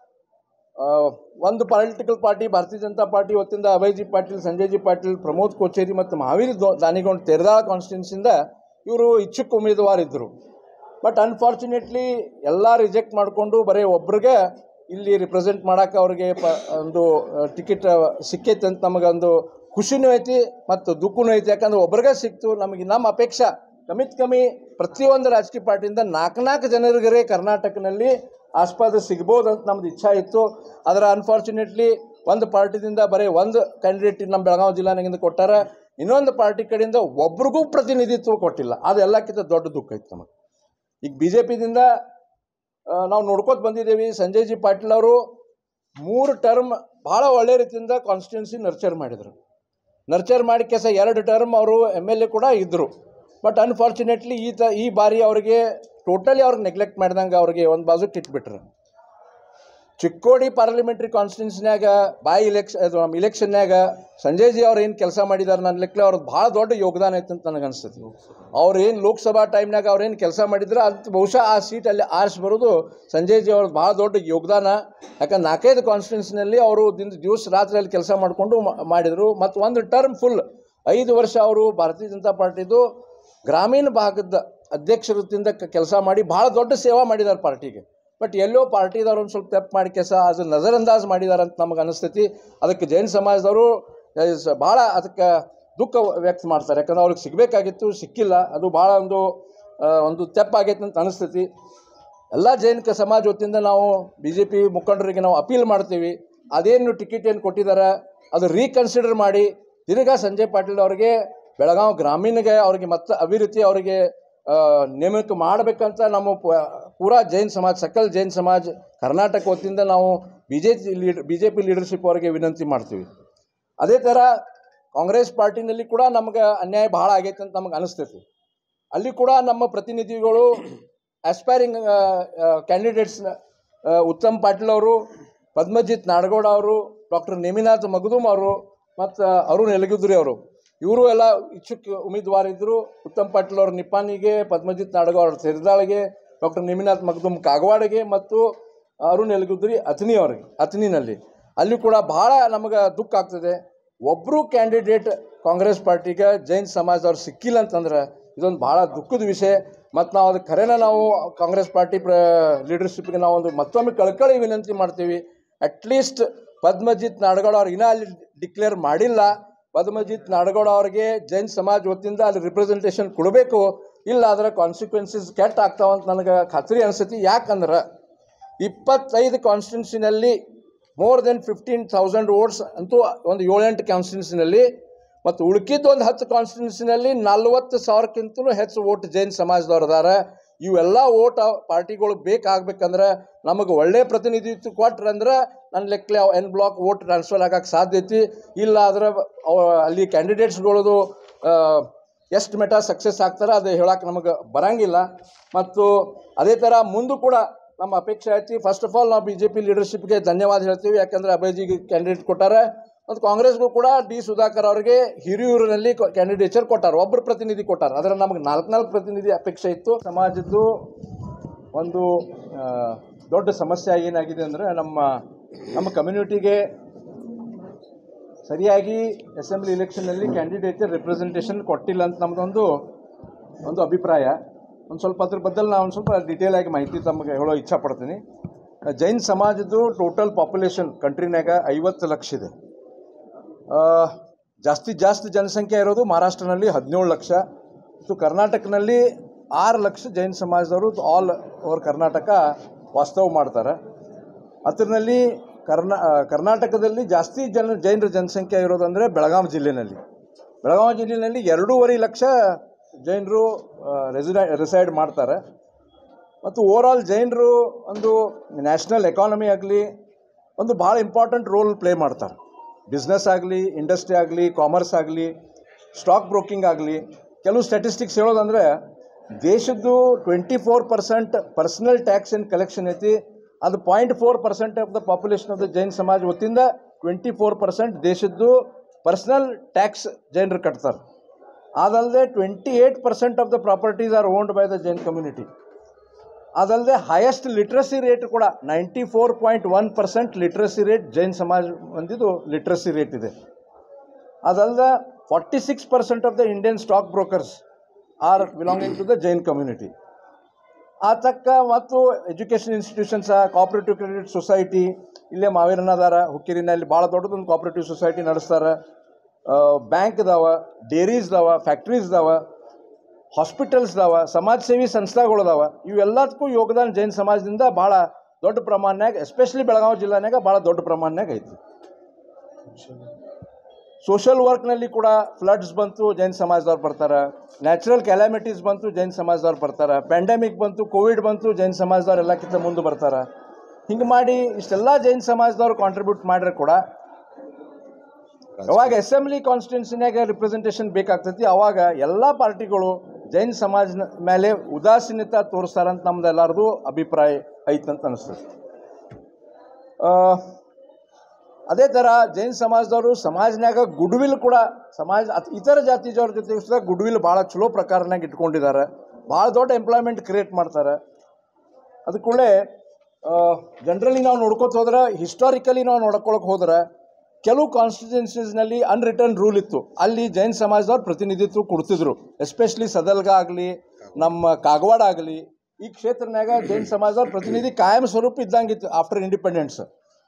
ಆ, ಒಂದು political party Bharatiya Janata party ಹೊತ್ತಿಂದ ಅಭಯ್ಜಿ ಪಾಟೀಲ್ ಸಂಜಯ್ ಜಿ ಪಾಟೀಲ್ ಪ್ರಮೋದ್ ಕೋಚೇರಿ ಮತ್ತು ಮಹಾವೀರ್ ದೋ- ದಾನಿಗೊಂಡ್ ತೆರದಾಳ ಕಾನ್ಸ್ಟಿಟ್ಯೂನ್ಸಿಂದ ಇವರು ಇಚ್ಛುಕ ಉಮೇದುವಾರ ಇದ್ದರು ಬಟ್ ಅನ್ಫಾರ್ಚುನೇಟ್ಲಿ ಎಲ್ಲ ರಿಜೆಕ್ಟ್ ಮಾಡಿಕೊಂಡು ಬರೀ ಒಬ್ರಿಗೆ ಇಲ್ಲಿ ರಿಪ್ರೆಸೆಂಟ್ ಮಾಡೋಕೆ ಅವ್ರಿಗೆ ಪ ಒಂದು ಟಿಕೆಟ್ ಸಿಕ್ಕೈತೆ ಅಂತ ನಮಗೊಂದು ಖುಷಿನೂ ಐತಿ ಮತ್ತು ದುಃಖನೂ ಐತಿ ಯಾಕಂದ್ರೆ ಒಬ್ರಿಗೆ ಸಿಕ್ತು ನಮಗೆ ನಮ್ಮ ಅಪೇಕ್ಷೆ ಕಮಿತ್ ಕಮ್ಮಿ ಪ್ರತಿಯೊಂದು ರಾಜಕೀಯ ಪಾರ್ಟಿಯಿಂದ ನಾಲ್ಕು ನಾಲ್ಕು ಜನರಿಗೆ ಕರ್ನಾಟಕನಲ್ಲಿ ಆಸ್ಪದ ಸಿಗ್ಬೋದು ಅಂತ ನಮ್ದು ಇಚ್ಛಾ ಇತ್ತು ಆದರೆ ಅನ್ಫಾರ್ಚುನೇಟ್ಲಿ ಒಂದು ಪಾರ್ಟಿದಿಂದ ಬರೀ ಒಂದು ಕ್ಯಾಂಡಿಡೇಟ್ ನಮ್ಮ ಬೆಳಗಾವಿ ಜಿಲ್ಲಾನಾಗಿಂದ ಕೊಟ್ಟಾರ ಇನ್ನೊಂದು ಪಾರ್ಟಿ ಕಡೆಯಿಂದ ಒಬ್ರಿಗೂ ಪ್ರತಿನಿಧಿತ್ವ ಕೊಟ್ಟಿಲ್ಲ ಅದು ಎಲ್ಲಕ್ಕಿಂತ ದೊಡ್ಡ ದುಃಖ ಐತೆ ನಮಗೆ ಈಗ ಬಿ ಜೆ ಪಿದಿಂದ ನಾವು ನೋಡ್ಕೊತ ಬಂದಿದ್ದೇವೆ ಸಂಜಯ್ ಜಿ ಪಾಟೀಲ್ ಅವರು ಮೂರು ಟರ್ಮ್ ಭಾಳ ಒಳ್ಳೆ ರೀತಿಯಿಂದ ಕಾನ್ಸ್ಟಿಟ್ಯೂನ್ಸಿ ನರ್ಚರ್ ಮಾಡಿದರು ನರ್ಚರ್ ಮಾಡಿ ಕೆಲಸ ಎರಡು ಟರ್ಮ್ ಅವರು ಎಮ್ ಎಲ್ ಎ ಕೂಡ ಇದ್ದರು ಬಟ್ ಅನ್ಫಾರ್ಚುನೇಟ್ಲಿ ಈ ತ ಈ ಬಾರಿ ಅವರಿಗೆ ಟೋಟಲಿ ಅವ್ರಿಗೆ ನೆಗ್ಲೆಕ್ಟ್ ಮಾಡ್ದಂಗೆ ಅವ್ರಿಗೆ ಒಂದು ಬಾಜುಕ್ ಇಟ್ಬಿಟ್ರು ಚಿಕ್ಕೋಡಿ ಪಾರ್ಲಿಮೆಂಟ್ರಿ ಕಾನ್ಸ್ಟಿಟ್ಯೂನ್ಸಿನ್ಯಾಗ ಬಾಯಿ ಇಲೆಕ್ಷನ್ ಅದು ನಮ್ಮ ಇಲೆಕ್ಷನ್ಯಾಗ ಸಂಜಯ್ ಜಿ ಅವ್ರು ಏನು ಕೆಲಸ ಮಾಡಿದಾರೆ ನನ್ನ ಲೆಕ್ಕ ಅವ್ರದ್ದು ಭಾಳ ದೊಡ್ಡ ಯೋಗದಾನ ಐತೆ ಅಂತ ನನಗೆ ಅನಿಸ್ತೈತಿ ಅವ್ರು ಏನು ಲೋಕಸಭಾ ಟೈಮ್ನಾಗ ಅವ್ರು ಏನು ಕೆಲಸ ಮಾಡಿದ್ರೆ ಅದು ಬಹುಶಃ ಆ ಸೀಟಲ್ಲಿ ಆರಿಸಿ ಬರೋದು ಸಂಜಯ್ ಜಿ ಅವ್ರದ್ದು ಭಾಳ ದೊಡ್ಡ ಯೋಗದಾನ ಯಾಕಂದ್ರೆ ನಾಲ್ಕೈದು ಕಾನ್ಸ್ಟಿಟ್ಯೂನ್ಸಿನಲ್ಲಿ ಅವರು ದಿನ ದಿವಸ ರಾತ್ರಿಯಲ್ಲಿ ಕೆಲಸ ಮಾಡಿಕೊಂಡು ಮಾಡಿದರು ಮತ್ತು ಒಂದು ಟರ್ಮ್ ಫುಲ್ ಐದು ವರ್ಷ ಅವರು ಭಾರತೀಯ ಜನತಾ ಪಾರ್ಟಿದು ಗ್ರಾಮೀಣ ಭಾಗದ ಅಧ್ಯಕ್ಷ ವೃತ್ತಿಯಿಂದ ಕೆಲಸ ಮಾಡಿ ಭಾಳ ದೊಡ್ಡ ಸೇವಾ ಮಾಡಿದ್ದಾರೆ ಪಾರ್ಟಿಗೆ ಬಟ್ ಎಲ್ಲೋ ಪಾರ್ಟಿದವ್ರು ಒಂದು ಸ್ವಲ್ಪ ತಪ್ಪು ಮಾಡಿ ಕೆಲಸ ಅದು ನಜರಂದಾಜ್ ಮಾಡಿದ್ದಾರೆ ಅಂತ ನಮಗೆ ಅನಿಸ್ತೈತಿ ಅದಕ್ಕೆ ಜೈನ್ ಸಮಾಜದವರು ಸ- ಭಾಳ ಅದಕ್ಕೆ ದುಃಖ ವ್ಯಕ್ತ ಮಾಡ್ತಾರೆ ಯಾಕಂದ್ರೆ ಅವ್ರಿಗೆ ಸಿಗಬೇಕಾಗಿತ್ತು ಸಿಕ್ಕಿಲ್ಲ ಅದು ಭಾಳ ಒಂದು ಆ, ಒಂದು ತೆಪ್ಪಾಗೈತೆ ಅಂತ ಅನಿಸ್ತೈತಿ ಎಲ್ಲ ಜೈನ್ ಕ- ಸಮಾಜ ವತಿಯಿಂದ ನಾವು ಬಿ ಜೆ ಪಿ ಮುಖಂಡರಿಗೆ ನಾವು ಅಪೀಲ್ ಮಾಡ್ತೀವಿ ಅದೇನು ಟಿಕೆಟ್ ಏನು ಕೊಟ್ಟಿದ್ದಾರೆ ಅದು ರೀಕನ್ಸಿಡರ್ ಮಾಡಿ ತಿರ್ಗಾ ಸಂಜಯ್ ಪಾಟೀಲ್ ಅವರಿಗೆ ಬೆಳಗಾವಿ ಗ್ರಾಮೀಣಗೆ ಅವರಿಗೆ ಮತ್ತೆ ಅಭಿವೃದ್ಧಿ ಅವರಿಗೆ ಆ, ನೇಮಕ ಮಾಡಬೇಕಂತ ನಮ್ಮ ಪ- ಪೂರಾ ಜೈನ್ ಸಮಾಜ ಸಕಲ್ ಜೈನ್ ಸಮಾಜ್ ಕರ್ನಾಟಕ ವತಿಯಿಂದ ನಾವು B J P lead B J P leadership ಅವರಿಗೆ ವಿನಂತಿ ಮಾಡ್ತೀವಿ ಅದೇ ಥರ ಕಾಂಗ್ರೆಸ್ ಪಾರ್ಟಿನಲ್ಲಿ ಕೂಡ ನಮ್ಗೆ ಅನ್ಯಾಯ ಭಾಳ ಆಗೈತೆ ಅಂತ ನಮಗೆ ಅನಿಸ್ತೈತಿ ಅಲ್ಲಿ ಕೂಡ ನಮ್ಮ ಪ್ರತಿನಿಧಿಗಳು ಆಸ್ಪೈರಿಂಗ್ ಕ್ಯಾಂಡಿಡೇಟ್ಸ್ ಉತ್ತಮ್ ಪಾಟೀಲ್ ಅವರು ಪದ್ಮಜಿತ್ ನಾಡಗೌಡ ಅವರು ಡಾಕ್ಟರ್ ನೇಮಿನಾಥ್ ಮಗದುಮ್ ಅವರು ಮತ್ತು ಅರುಣ್ ಯಲಗುದ್ರಿ ಅವರು ಇವರು ಎಲ್ಲ ಇಚ್ಛುಕ್ ಉಮೇದುವಾರ ಇದ್ದರು ಉತ್ತಮ್ ಪಾಟೀಲ್ ಅವರು ನಿಪ್ಪಾನಿಗೆ ಪದ್ಮಜಿತ್ ನಾಡಗೌಡ ಅವರು ಸಿರಿದಾಳಿಗೆ ಡಾಕ್ಟರ್ ನೇಮಿನಾಥ್ ಮಗದುಮ್ ಕಾಗವಾಡಿಗೆ ಮತ್ತು ಅರುಣ್ ಯಲಗುದ್ರಿ ಅತನಿ ಅವರಿಗೆ ಅತನಿನಲ್ಲಿ ಅಲ್ಲಿ ಕೂಡ ಭಾಳ ನಮಗೆ ದುಃಖ ಆಗ್ತದೆ ಒಬ್ಬರು ಕ್ಯಾಂಡಿಡೇಟ್ ಕಾಂಗ್ರೆಸ್ ಪಾರ್ಟಿಗೆ ಜೈನ್ ಸಮಾಜದವ್ರು ಸಿಕ್ಕಿಲ್ಲ ಅಂತಂದ್ರೆ ಇದೊಂದು ಭಾಳ ದುಃಖದ ವಿಷಯ ಮತ್ತು ನಾವು ಅದಕ್ಕೆ ಖರೇನ ನಾವು ಕಾಂಗ್ರೆಸ್ ಪಾರ್ಟಿ ಪ್ರ ಲೀಡರ್ಶಿಪ್ಗೆ ನಾವು ಒಂದು ಮತ್ತೊಮ್ಮೆ ಕಳ್ಕಳಿ ವಿನಂತಿ ಮಾಡ್ತೀವಿ ಅಟ್ಲೀಸ್ಟ್ ಪದ್ಮಜಿತ್ ನಾಡಗೌಡ ಅವ್ರು ಇನ್ನೂ ಅಲ್ಲಿ ಡಿಕ್ಲೇರ್ ಮಾಡಿಲ್ಲ ಪದ್ಮಜಿತ್ ನಾಡಗೌಡ ಅವರಿಗೆ ಜೈನ್ ಸಮಾಜ ವತಿಯಿಂದ ಅಲ್ಲಿ ರಿಪ್ರೆಸೆಂಟೇಷನ್ ಕೊಡಬೇಕು ಇಲ್ಲ ಅದರ ಕಾನ್ಸಿಕ್ವೆನ್ಸಸ್ ಕೆಟ್ಟ ಆಗ್ತಾವಂತ ನನಗೆ ಖಾತ್ರಿ ಅನಿಸ್ತೈತಿ ಯಾಕಂದ್ರೆ ಇಪ್ಪತ್ತೈದು ಕಾನ್ಸ್ಟಿಟ್ಯೂನ್ಸಿನಲ್ಲಿ more than fifteen thousand votes ಅಂತೂ ಒಂದು ಏಳೆಂಟು ಕಾನ್ಸ್ಟಿಟ್ಯೂನ್ಸಿನಲ್ಲಿ ಮತ್ತು ಉಳ್ಕಿದ್ದು ಒಂದು ಹತ್ತು ಕಾನ್ಸ್ಟಿಟ್ಯೂನ್ಸಿನಲ್ಲಿ ನಲ್ವತ್ತು ಸಾವಿರಕ್ಕಿಂತಲೂ ಹೆಚ್ಚು ವೋಟ್ ಜೈನ್ ಸಮಾಜದವ್ರು ಅದಾರ ಇವೆಲ್ಲ ಓಟ್ ಪಾರ್ಟಿಗಳು ಬೇಕಾಗಬೇಕಂದ್ರೆ ನಮಗೆ ಒಳ್ಳೆ ಪ್ರತಿನಿಧಿತ್ವ ಕೊಟ್ರಂದ್ರೆ ನನ್ನ ಲೆಕ್ಕಲೆ ಅವು ಎನ್ ಬ್ಲಾಕ್ ವೋಟ್ ಟ್ರಾನ್ಸ್ಫರ್ ಆಗಕ್ಕೆ ಸಾಧ್ಯ ಐತಿ ಇಲ್ಲ ಆದ್ರೆ ಅವ ಅಲ್ಲಿ ಕ್ಯಾಂಡಿಡೇಟ್ಸ್ಗಳದು ಎಷ್ಟು ಮೆಟ ಸಕ್ಸಸ್ ಆಗ್ತಾರೆ ಅದು ಹೇಳಕ್ಕೆ ನಮಗೆ ಬರಂಗಿಲ್ಲ ಮತ್ತು ಅದೇ ಥರ ಮುಂದೂ ಕೂಡ ನಮ್ಮ ಅಪೇಕ್ಷೆ ಐತಿ ಫಸ್ಟ್ ಆಫ್ ಆಲ್ ನಾವು ಬಿ ಜೆ ಪಿ ಲೀಡರ್ಶಿಪ್ಗೆ ಧನ್ಯವಾದ ಹೇಳ್ತೀವಿ ಯಾಕಂದರೆ ಅಭಯಜಿಗೆ ಕ್ಯಾಂಡಿಡೇಟ್ ಕೊಟ್ಟಾರೆ ಮತ್ತು ಕಾಂಗ್ರೆಸ್ಗೂ ಕೂಡ ಡಿ ಸುಧಾಕರ್ ಅವರಿಗೆ ಹಿರಿಯೂರಿನಲ್ಲಿ ಕ್ಯಾಂಡಿಡೇಚರ್ ಕೊಟ್ಟಾರೆ ಒಬ್ಬರು ಪ್ರತಿನಿಧಿ ಕೊಟ್ಟಾರೆ ಅದರ ನಮಗೆ ನಾಲ್ಕು ನಾಲ್ಕು ಪ್ರತಿನಿಧಿ ಅಪೇಕ್ಷೆ ಇತ್ತು ಸಮಾಜದ್ದು ಒಂದು ಆ, ದೊಡ್ಡ ಸಮಸ್ಯೆ ಏನಾಗಿದೆ ಅಂದರೆ ನಮ್ಮ ನಮ್ಮ ಕಮ್ಯುನಿಟಿಗೆ ಸರಿಯಾಗಿ ಅಸೆಂಬ್ಲಿ ಇಲೆಕ್ಷನ್ನಲ್ಲಿ ಕ್ಯಾಂಡಿಡೇಟ್ ರೆಪ್ರೆಸೆಂಟೇಷನ್ ಕೊಟ್ಟಿಲ್ಲ ಅಂತ ನಮ್ಮದೊಂದು ಒಂದು ಅಭಿಪ್ರಾಯ ಒಂದು ಸ್ವಲ್ಪ ಅದ್ರ ಬದಲು ನಾನು ಒಂದು ಸ್ವಲ್ಪ ಡಿಟೇಲ್ ಆಗಿ ಮಾಹಿತಿ ತಮಗೆ ಹೇಳೋ ಇಚ್ಛಾ ಪಡ್ತೀನಿ ಜೈನ್ ಸಮಾಜದ್ದು ಟೋಟಲ್ ಪಾಪ್ಯುಲೇಷನ್ ಕಂಟ್ರಿನಾಗ ಐವತ್ತು ಲಕ್ಷ ಇದೆ ಆ, ಜಾಸ್ತಿ ಜಾಸ್ತಿ ಜನಸಂಖ್ಯೆ ಇರೋದು ಮಹಾರಾಷ್ಟ್ರನಲ್ಲಿ ಹದಿನೇಳು ಲಕ್ಷ ಮತ್ತು ಕರ್ನಾಟಕನಲ್ಲಿ ಆರು ಲಕ್ಷ ಜೈನ್ ಸಮಾಜದವರು ಆಲ್ ಓವರ್ ಕರ್ನಾಟಕ ವಾಸ್ತವ ಮಾಡ್ತಾರೆ ಅದರಲ್ಲಿ ಕರ್ನಾ ಆ, ಕರ್ನಾಟಕದಲ್ಲಿ ಜಾಸ್ತಿ ಜನ ಜೈನರ ಜನಸಂಖ್ಯೆ ಇರೋದಂದರೆ ಬೆಳಗಾವಿ ಜಿಲ್ಲೆಯಲ್ಲಿ ಬೆಳಗಾವಿ ಜಿಲ್ಲೆಯಲ್ಲಿ ಎರಡೂವರೆ ಲಕ್ಷ ಜೈನರು ರೆಸಿಡೈ ರಿಸೈಡ್ ಮಾಡ್ತಾರೆ ಮತ್ತು ಓವರಾಲ್ ಜೈನರು ಒಂದು ನ್ಯಾಷನಲ್ ಎಕಾನಮಿ ಆಗಲಿ ಒಂದು ಭಾಳ ಇಂಪಾರ್ಟೆಂಟ್ ರೋಲ್ ಪ್ಲೇ ಮಾಡ್ತಾರೆ ಬಿಸ್ನೆಸ್ ಆಗಲಿ ಇಂಡಸ್ಟ್ರಿ ಆಗಲಿ ಕಾಮರ್ಸ್ ಆಗಲಿ ಸ್ಟಾಕ್ ಬ್ರೋಕಿಂಗ್ ಆಗಲಿ ಕೆಲವು ಸ್ಟ್ಯಾಟಿಸ್ಟಿಕ್ಸ್ ಹೇಳೋದಂದರೆ ದೇಶದ್ದು twenty four percent personal tax in collection ಐತಿ ಅದು point four percent of the population of the Jain ಸಮಾಜ ವತಿಯಿಂದ ಟ್ವೆಂಟಿ ಫೋರ್ ಪರ್ಸೆಂಟ್ ದೇಶದ್ದು ಪರ್ಸನಲ್ ಟ್ಯಾಕ್ಸ್ ಜೈನರು ಕಟ್ತಾರೆ ಅದಲ್ಲದೆ twenty eight percent of the properties are owned by the Jain community ಅದಲ್ಲದೆ highest literacy rate ಕೂಡ ninety four point one percent literacy rate Jain ಸಮಾಜ ಒಂದಿದು ಲಿಟ್ರಸಿ ರೇಟ್ ಇದೆ ಅದಲ್ಲದೆ forty six percent of the Indian stock brokers are belonging to the Jain community ಆ ತಕ್ಕ ಮತ್ತು education institutions cooperative credit society ಇಲ್ಲೇ ಮಾವೇರನದಾರ ಹುಕ್ಕೇರಿನಲ್ಲಿ ಭಾಳ ದೊಡ್ಡದೊಂದು ಕೋಆಪರೇಟಿವ್ ಸೊಸೈಟಿ ನಡೆಸ್ತಾರೆ ಬ್ಯಾಂಕ್ ಇದಾವ ಡೇರೀಸ್ ಇದಾವ ಫ್ಯಾಕ್ಟ್ರೀಸ್ ಇದಾವ ಹಾಸ್ಪಿಟಲ್ಸ್ ಇದಾವ ಸಮಾಜ ಸೇವಿ ಸಂಸ್ಥೆಗಳು ಅದಾವ ಇವೆಲ್ಲದಕ್ಕೂ ಯೋಗದಾನ ಜೈನ್ ಸಮಾಜದಿಂದ ಭಾಳ ದೊಡ್ಡ ಪ್ರಮಾಣನ್ಯಾಗ ಎಸ್ಪೆಷಲಿ ಬೆಳಗಾವಿ ಜಿಲ್ಲಾನ್ಯಾಗ ಭಾಳ ದೊಡ್ಡ ಪ್ರಮಾಣನ್ಯಾಗ ಐತಿ ಸೋಷಲ್ ವರ್ಕ್ನಲ್ಲಿ ಕೂಡ ಫ್ಲಡ್ಸ್ ಬಂತು ಜೈನ್ ಸಮಾಜದವ್ರು ಬರ್ತಾರೆ ನ್ಯಾಚುರಲ್ ಕ್ಯಾಲಾಮಿಟೀಸ್ ಬಂತು ಜೈನ್ ಸಮಾಜದವ್ರು ಬರ್ತಾರೆ ಪ್ಯಾಂಡಮಿಕ್ ಬಂತು ಕೋವಿಡ್ ಬಂತು ಜೈನ್ ಸಮಾಜದವ್ರು ಎಲ್ಲಕ್ಕಿಂತ ಮುಂದೆ ಬರ್ತಾರೆ ಹಿಂಗೆ ಮಾಡಿ ಇಷ್ಟೆಲ್ಲ ಜೈನ್ ಸಮಾಜದವ್ರು ಕಾಂಟ್ರಿಬ್ಯೂಟ್ ಮಾಡ್ರೆ ಕೂಡ ಯಾವಾಗ ಅಸೆಂಬ್ಲಿ ಕಾನ್ಸ್ಟಿಟ್ಯೂನ್ಸಿನಾಗ ರಿಪ್ರೆಸೆಂಟೇಷನ್ ಬೇಕಾಗ್ತೈತಿ ಅವಾಗ ಎಲ್ಲ ಪಾರ್ಟಿಗಳು ಜೈನ್ ಸಮಾಜ ಮೇಲೆ ಉದಾಸೀನತೆ ತೋರಿಸ್ತಾರಂತ ನಮ್ದು ಎಲ್ಲರದು ಅಭಿಪ್ರಾಯ ಐತಂತ ಅನಿಸ್ತದೆ ಆ, ಅದೇ ಥರ ಜೈನ್ ಸಮಾಜದವರು ಸಮಾಜನ್ಯಾಗ ಗುಡ್ವಿಲ್ ಕೂಡ ಸಮಾಜ ಅತ್- ಇತರ ಜಾತಿಜವ್ರ ಜೊತೆ ಸುದ ಗುಡ್ವಿಲ್ ಭಾಳ ಚಲೋ ಪ್ರಕಾರನಾಗ ಇಟ್ಕೊಂಡಿದ್ದಾರೆ ಭಾಳ ದೊಡ್ಡ ಎಂಪ್ಲಾಯ್ಮೆಂಟ್ ಕ್ರಿಯೇಟ್ ಮಾಡ್ತಾರೆ ಅದು ಕೂಡ ಜನರಲಿ ನಾವು ನೋಡ್ಕೋತ ಹೋದ್ರೆ ಹಿಸ್ಟಾರಿಕಲಿ ನಾವು ನೋಡ್ಕೊಳಕ್ಕೆ ಹೋದ್ರೆ ಕೆಲವು ಕಾನ್ಸ್ಟಿಟ್ಯೂನ್ಸೀಸ್ನಲ್ಲಿ ಅನ್ರಿಟರ್ನ್ ರೂಲ್ ಇತ್ತು ಅಲ್ಲಿ ಜೈನ್ ಸಮಾಜದವ್ರು ಪ್ರತಿನಿಧಿತ್ವ ಕೊಡ್ತಿದ್ರು ಎಸ್ಪೆಷಲಿ ಸದಲ್ಗ ಆಗಲಿ ನಮ್ಮ ಕಾಗವಾಡ ಆಗಲಿ ಈ ಕ್ಷೇತ್ರನಾಗ ಜೈನ್ ಸಮಾಜದವ್ರ ಪ್ರತಿನಿಧಿ ಕಾಯಂ ಸ್ವರೂಪ ಇದ್ದಂಗಿತ್ತು ಆಫ್ಟರ್ ಇಂಡಿಪೆಂಡೆನ್ಸ್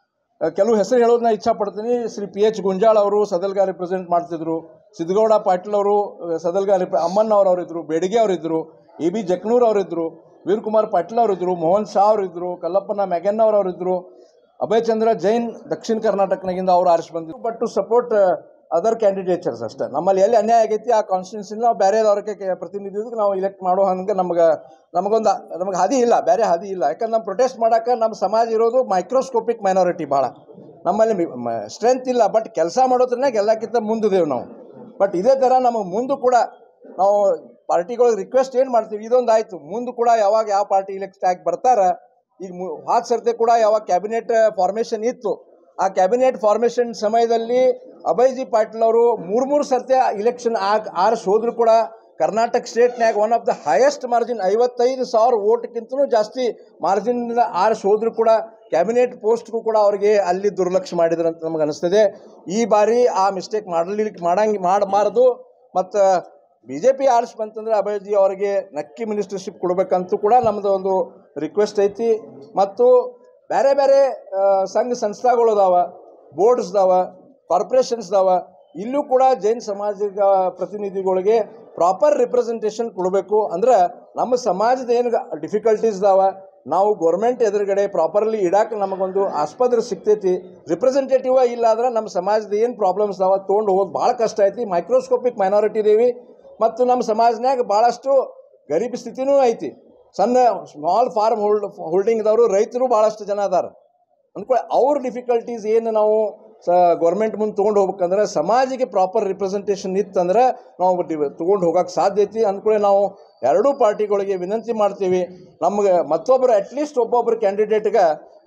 ಕೆಲವು ಹೆಸರು ಹೇಳೋದನ್ನ ಇಚ್ಛಾ ಪಡ್ತೀನಿ ಶ್ರೀ ಪಿ ಎಚ್ ಗುಂಜಾಳ್ ಅವರು ಸದಲ್ಗ ರಿಪ್ರೆಸೆಂಟ್ ಮಾಡ್ತಿದ್ರು ಸಿದ್ದಗೌಡ ಪಾಟೀಲ್ ಅವರು ಅಹ್, ಸದಲ್ಗ ರಿಪ್ರೆ ಅಮ್ಮಣ್ಣವ್ರು ಅವರಿದ್ದರು ಬೇಡಿಗೆ ಅವರಿದ್ದರು ಎ ಬಿ ಜಕ್ನೂರ್ ಅವರಿದ್ದರು ವೀರಕುಮಾರ್ ಪಾಟೀಲ್ ಅವರಿದ್ದರು ಮೋಹನ್ ಶಾ ಅವರಿದ್ದರು ಕಲ್ಲಪ್ಪನ ಮೆಗನ್ನವ್ರು ಅವರಿದ್ದರು ಅಭಯ್ ಚಂದ್ರ ಜೈನ್ ದಕ್ಷಿಣ ಕರ್ನಾಟಕನಾಗಿಂದ ಅವ್ರು ಆರಿಸಿ ಬಂದಿದ್ರು but to support other candidatures ಅಷ್ಟೇ ನಮ್ಮಲ್ಲಿ ಎಲ್ಲಿ ಅನ್ಯಾಯ ಆಗೈತಿ ಆ ಕಾನ್ಸ್ಟಿಟ್ಯೂನ್ಸಿನ ನಾವು ಬೇರೆದವ್ರಿಗೆ ಪ್ರತಿನಿಧಿದಕ್ಕೆ ನಾವು ಇಲೆಕ್ಟ್ ಮಾಡೋ ಹಂಗೆ ನಮ್ಗೆ ನಮಗೊಂದು ನಮಗೆ ಹಾದಿ ಇಲ್ಲ ಬೇರೆ ಹಾದಿ ಇಲ್ಲ ಯಾಕಂದ್ರೆ ನಮ್ಮ ಪ್ರೊಟೆಸ್ಟ್ ಮಾಡೋಕೆ ನಮ್ಮ ಸಮಾಜ ಇರೋದು ಮೈಕ್ರೋಸ್ಕೋಪಿಕ್ ಮೈನಾರಿಟಿ ಭಾಳ ನಮ್ಮಲ್ಲಿ ಸ್ಟ್ರೆಂತ್ ಇಲ್ಲ ಬಟ್ ಕೆಲಸ ಮಾಡೋದ್ರನ್ನಾಗ ಎಲ್ಲಕ್ಕಿಂತ ಮುಂದಿದ್ದೇವೆ ನಾವು ಬಟ್ ಇದೇ ಥರ ನಮಗೆ ಮುಂದೆ ಕೂಡ ನಾವು ಪಾರ್ಟಿಗಳಿಗೆ ರಿಕ್ವೆಸ್ಟ್ ಏನು ಮಾಡ್ತೀವಿ ಇದೊಂದು ಆಯಿತು ಮುಂದೆ ಕೂಡ ಯಾವಾಗ ಯಾವ ಪಾರ್ಟಿ ಇಲೆಕ್ಟ್ ಆಗಿ ಬರ್ತಾರ ಈಗ ಮು ಹಾದ್ ಸರ್ತೆ ಕೂಡ ಯಾವಾಗ ಕ್ಯಾಬಿನೆಟ್ ಫಾರ್ಮೇಷನ್ ಇತ್ತು ಆ ಕ್ಯಾಬಿನೆಟ್ ಫಾರ್ಮೇಷನ್ ಸಮಯದಲ್ಲಿ ಅಭಯ್ಜಿ ಪಾಟೀಲ್ ಅವರು ಮೂರು ಮೂರು ಸರ್ತಿ ಇಲೆಕ್ಷನ್ ಆಗ ಆರಿಸಿ ಹೋದ್ರು ಕೂಡ ಕರ್ನಾಟಕ ಸ್ಟೇಟ್ನ್ಯಾಗ one of the highest margin ಐವತ್ತೈದು ಸಾವಿರ ಓಟ್ಗಿಂತಲೂ ಜಾಸ್ತಿ ಮಾರ್ಜಿನ್ನಿಂದ ಆರಿಸಿ ಹೋದ್ರು ಕೂಡ ಕ್ಯಾಬಿನೆಟ್ ಪೋಸ್ಟ್ಗೂ ಕೂಡ ಅವರಿಗೆ ಅಲ್ಲಿ ದುರ್ಲಕ್ಷ್ಯ ಮಾಡಿದ್ರು ಅಂತ ನಮಗೆ ಅನಿಸ್ತದೆ ಈ ಬಾರಿ ಆ ಮಿಸ್ಟೇಕ್ ಮಾಡಲಿಕ್ಕೆ ಮಾಡಂಗೆ ಮಾಡಬಾರ್ದು ಮತ್ತು ಬಿ ಜೆ ಪಿ ಆರಿಸಿ ಬಂತಂದ್ರೆ ಅಭಯಜಿ ಅವರಿಗೆ ನಕ್ಕಿ ಮಿನಿಸ್ಟರ್ಶಿಪ್ ಕೊಡಬೇಕಂತೂ ಕೂಡ ನಮ್ಮದು ಒಂದು ರಿಕ್ವೆಸ್ಟ್ ಐತಿ ಮತ್ತು ಬೇರೆ ಬೇರೆ ಆ, ಸಂಘ ಸಂಸ್ಥೆಗಳು ಅದಾವ ಬೋರ್ಡ್ಸ್ ಅದಾವ ಕಾರ್ಪೊರೇಷನ್ಸ್ ಅದಾವ ಇಲ್ಲೂ ಕೂಡ ಜೈನ್ ಸಮಾಜದ ಪ್ರತಿನಿಧಿಗಳಿಗೆ ಪ್ರಾಪರ್ ರಿಪ್ರೆಸೆಂಟೇಷನ್ ಕೊಡಬೇಕು ಅಂದ್ರೆ ನಮ್ಮ ಸಮಾಜದ ಏನು ಡಿಫಿಕಲ್ಟೀಸ್ ಅದಾವ ನಾವು ಗೌರ್ಮೆಂಟ್ ಎದುರುಗಡೆ ಪ್ರಾಪರ್ಲಿ ಇಡಾಕ ನಮಗೊಂದು ಆಸ್ಪತ್ರೆ ಸಿಗ್ತೈತಿ ರಿಪ್ರೆಸೆಂಟೇಟಿವ್ ಇಲ್ಲ ಅಂದ್ರೆ ನಮ್ಮ ಸಮಾಜದ ಏನು ಪ್ರಾಬ್ಲಮ್ಸ್ ಅದಾವ ತೊಗೊಂಡು ಹೋಗೋದು ಭಾಳ ಕಷ್ಟ ಐತಿ ಮೈಕ್ರೋಸ್ಕೋಪಿಕ್ ಮೈನಾರಿಟಿ ಇದೀವಿ ಮತ್ತು ನಮ್ಮ ಸಮಾಜನ್ಯಾಗ ಭಾಳಷ್ಟು ಗರೀಬ್ ಸ್ಥಿತಿನೂ ಐತಿ ಸಣ್ಣ ಸ್ಮಾಲ್ ಫಾರ್ಮ್ ಹೋಲ್ಡ್ ಹೋಲ್ಡಿಂಗ್ ಇದ್ದವರು ರೈತರು ಭಾಳಷ್ಟು ಜನ ಅದಾರ ಅಂದ್ಕೊಳ್ಳಿ ಅವ್ರ ಡಿಫಿಕಲ್ಟೀಸ್ ಏನು ನಾವು ಸ ಗೌರ್ಮೆಂಟ್ ಮುಂದೆ ತೊಗೊಂಡು ಹೋಗ್ಬೇಕಂದ್ರೆ ಸಮಾಜಿಗೆ ಪ್ರಾಪರ್ ರಿಪ್ರೆಸೆಂಟೇಷನ್ ಇತ್ತಂದ್ರೆ ನಾವು ತೊಗೊಂಡು ಹೋಗಕ್ಕೆ ಸಾಧ್ಯ ಐತಿ ಅಂದ್ಕೊಳ್ಳಿ ನಾವು ಎರಡೂ ಪಾರ್ಟಿಗಳಿಗೆ ವಿನಂತಿ ಮಾಡ್ತೀವಿ ನಮಗೆ ಮತ್ತೊಬ್ಬರು ಅಟ್ಲೀಸ್ಟ್ ಒಬ್ಬೊಬ್ಬರು ಕ್ಯಾಂಡಿಡೇಟ್ಗೆ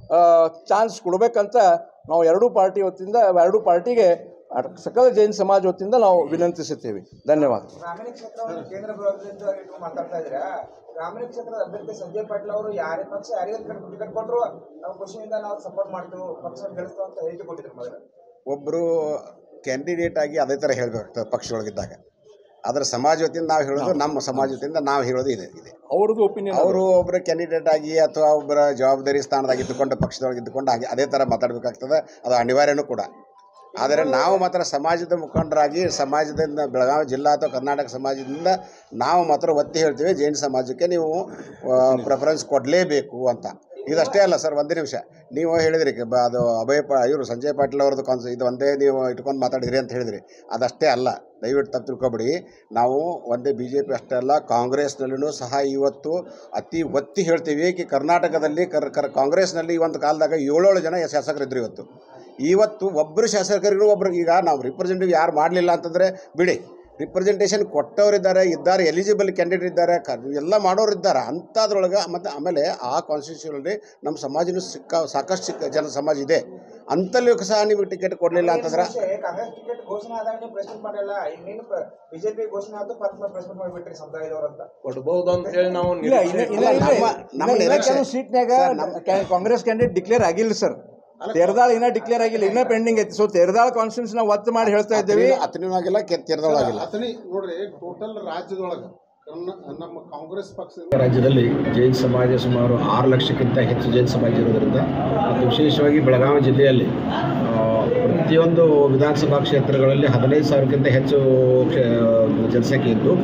ಚಾನ್ಸ್ ಕೊಡಬೇಕಂತ ನಾವು ಎರಡೂ ಪಾರ್ಟಿ ವತಿಯಿಂದ ಎರಡೂ ಪಾರ್ಟಿಗೆ ಅಡ್- ಸಕಲ ಜೈನ್ ಸಮಾಜ ವತಿಯಿಂದ ನಾವು ವಿನಂತಿಸುತ್ತೇವೆ ಧನ್ಯವಾದ ಗ್ರಾಮೀಣ ಕ್ಷೇತ್ರವನ್ನು ಕೇಂದ್ರ ಬೃಹದಿಂದ ಇಟ್ಟು ಮಾತಾಡ್ತಾ ಇದ್ರೆ ಗ್ರಾಮೀಣ ಕ್ಷೇತ್ರದ ಅಭ್ಯರ್ಥಿ ಸಂಜಯ್ ಪಾಟೀಲ್ ಅವರು ಯಾರೇ ಪಕ್ಷ ಯಾರಿಗೆ ಟಿಕೆಟ್ ಕೊಟ್ಟರು ನಾವು ಖುಷಿಯಿಂದ ನಾವು ಸಪೋರ್ಟ್ ಮಾಡ್ತೀವಿ ಪಕ್ಷ ಗೆಲ್ಲಿಸ್ತೀವಿ ಅಂತ ಹೇಳಿಕೆ ಕೊಟ್ಟಿದ್ರು ಮೊದಲು ಒಬ್ಬರು ಕ್ಯಾಂಡಿಡೇಟ್ ಆಗಿ ಅದೇ ಥರ ಹೇಳಬೇಕಾಗ್ತದೆ ಪಕ್ಷದೊಳಗಿದ್ದಾಗ ಆದರೆ ಸಮಾಜ ವತಿಯಿಂದ ನಾವು ಹೇಳೋದು ನಮ್ಮ ಸಮಾಜ ವತಿಯಿಂದ ನಾವು ಹೇಳೋದು ಇದೆ ಇದೆ ಅವ್ರದ್ದು ಒಪಿನಿಯನ್ ಅವರು ಒಬ್ಬರ ಕ್ಯಾಂಡಿಡೇಟ್ ಆಗಿ ಅಥವಾ ಒಬ್ಬರ ಜವಾಬ್ದಾರಿ ಸ್ಥಾನದಾಗ ಇದ್ದುಕೊಂಡು ಪಕ್ಷದೊಳಗೆ ಇದ್ದುಕೊಂಡು ಹಾಗೆ ಅದೇ ಥರ ಮಾತಾಡಬೇಕಾಗ್ತದೆ ಅದು ಅನಿವಾರ್ಯನೂ ಕೂಡ ಆದರೆ ನಾವು ಮಾತ್ರ ಸಮಾಜದ ಮುಖಂಡರಾಗಿ ಸಮಾಜದಿಂದ ಬೆಳಗಾವಿ ಜಿಲ್ಲಾ ಅಥವಾ ಕರ್ನಾಟಕ ಸಮಾಜದಿಂದ ನಾವು ಮಾತ್ರ ಒತ್ತಿ ಹೇಳ್ತೀವಿ ಜೈನ ಸಮಾಜಕ್ಕೆ ನೀವು ಪ್ರೆಫರೆನ್ಸ್ ಕೊಡಲೇಬೇಕು ಅಂತ ಇದಷ್ಟೇ ಅಲ್ಲ ಸರ್ ಒಂದೇ ನಿಮಿಷ ನೀವು ಹೇಳಿದ್ರಿ ಬ- ಅದು ಅಭಯ ಪಾ ಇವರು ಸಂಜಯ್ ಪಾಟೀಲ್ ಅವ್ರದ್ದು ಕಾನ್ಸ್ ಇದು ಒಂದೇ ನೀವು ಇಟ್ಕೊಂಡು ಮಾತಾಡಿದ್ರಿ ಅಂತ ಹೇಳಿದ್ರಿ ಅದಷ್ಟೇ ಅಲ್ಲ ದಯವಿಟ್ಟು ತಪ್ಪು ತಿಳ್ಕೊಬೇಡಿ ನಾವು ಒಂದೇ ಬಿ ಜೆ ಪಿ ಅಷ್ಟೇ ಅಲ್ಲ ಕಾಂಗ್ರೆಸ್ನಲ್ಲೂ ಸಹ ಇವತ್ತು ಅತಿ ಒತ್ತಿ ಹೇಳ್ತೀವಿ ಕಿ ಕರ್ನಾಟಕದಲ್ಲಿ ಕರ್ ಕರ್ ಕಾಂಗ್ರೆಸ್ನಲ್ಲಿ ಒಂದು ಕಾಲದಾಗ ಏಳೇಳು ಜನ ಶಾಸಕರಿದ್ರು ಇವತ್ತು ಇವತ್ತು ಒಬ್ಬರು ಶಾಸಕರಿಗೂ ಒಬ್ರು ಈಗ ನಾವು ರಿಪ್ರೆಸೆಂಟೇಟಿವ್ ಯಾರು ಮಾಡಲಿಲ್ಲ ಅಂತಂದರೆ ಬಿಡಿ ರಿಪ್ರೆಸೆಂಟೇಷನ್ ಕೊಟ್ಟವರಿದ್ದಾರೆ ಇದ್ದಾರೆ ಎಲಿಜಿಬಲ್ ಕ್ಯಾಂಡಿಡೇಟ್ ಇದ್ದಾರೆ ಕ ಎಲ್ಲ ಮಾಡೋರು ಇದ್ದಾರೆ ಅಂಥದ್ರೊಳಗೆ ಮತ್ತು ಆಮೇಲೆ ಆ ಕಾನ್ಸ್ಟಿಟ್ಯೂಷನಲ್ಲಿ ನಮ್ಮ ಸಮಾಜನೂ ಸಿಕ್ಕ ಸಾಕಷ್ಟು ಸಿಕ್ಕ ಜನ ಸಮಾಜ ಇದೆ ಅಂತಲ್ಲಿಯೂ ಸಹ ನೀವು ಟಿಕೆಟ್ ಕೊಡಲಿಲ್ಲ ಅಂತಂದ್ರೆ ಕಾಂಗ್ರೆಸ್ ಟಿಕೆಟ್ ಘೋಷಣೆ ಆದಾಗ ನೀವು ಪ್ರೆಸ್ಮೆಂಟ್ ಮಾಡಿಲ್ಲ ಇನ್ನೇನು ಬಿಜೆಪಿ ಘೋಷಣೆ ಆಯ್ತು ಪರ್ಸನಲ್ ಪ್ರೆಸ್ಮೆಂಟ್ ಮಾಡಿಬಿಟ್ರಿ ಸಮುದಾಯದವ್ರು ಅಂತ ಕೊಡ್ಬೋದು ಅಂತ ಹೇಳಿ ನಾವು ಇಲ್ಲ ಇನ್ನ ಇಲ್ಲ ಅಲ್ಲ, ಇಲ್ಲ ನಮ್ಮ- ನಮ್ಮ election- ಸೀಟ್ನಾಗ ಕಾಂಗ್ರೆಸ್ ಕ್ಯಾಂಡಿಡೇಟ್ ಡಿಕ್ಲೇರ್ ಆಗಿಲ್ಲ ಸರ್ ತೆರದಾಳ ಇನ್ನ ಡಿಕ್ಲೇರ್ ಆಗಿಲ್ಲ ಇನ್ನ ಪೆಂಡಿಂಗ್ ಐತಿ ಸೊ ತೆರದಾಳ ಕಾನ್ಸ್ಟಿಟ್ಯೂನ್ಸ್ ನಾವು ಒತ್ತು ಮಾಡಿ ಹೇಳ್ತಾ ಇದ್ದೇವೆ ಅತನಿನೂ ಆಗಿಲ್ಲ ಕೆತ್ತಿರದವಳು ಆಗಿಲ್ಲ ಅತನಿ ನೋಡ್ರಿ ಟೋಟಲ್ ರಾಜ್ಯದೊಳಗೆ ಕರ್ನ- ನಮ್ಮ ಕಾಂಗ್ರೆಸ್ ಪಕ್ಷದಿಂದ ರಾಜ್ಯದಲ್ಲಿ ಜೈನ್ ಸಮಾಜ ಸುಮಾರು ಆರು ಲಕ್ಷಕ್ಕಿಂತ ಹೆಚ್ಚು ಜೈನ್ ಸಮಾಜ ಇರೋದರಿಂದ ಮತ್ತು ವಿಶೇಷವಾಗಿ ಬೆಳಗಾವಿ ಜಿಲ್ಲೆಯಲ್ಲಿ ಆ, ಪ್ರತಿಯೊಂದು ವಿಧಾನಸಭಾ ಕ್ಷೇತ್ರಗಳಲ್ಲಿ ಹದಿನೈದು ಸಾವಿರಕ್ಕಿಂತ ಹೆಚ್ಚು ಕ್ಷೇ- ಜನಸಂಖ್ಯೆ ಇದ್ದು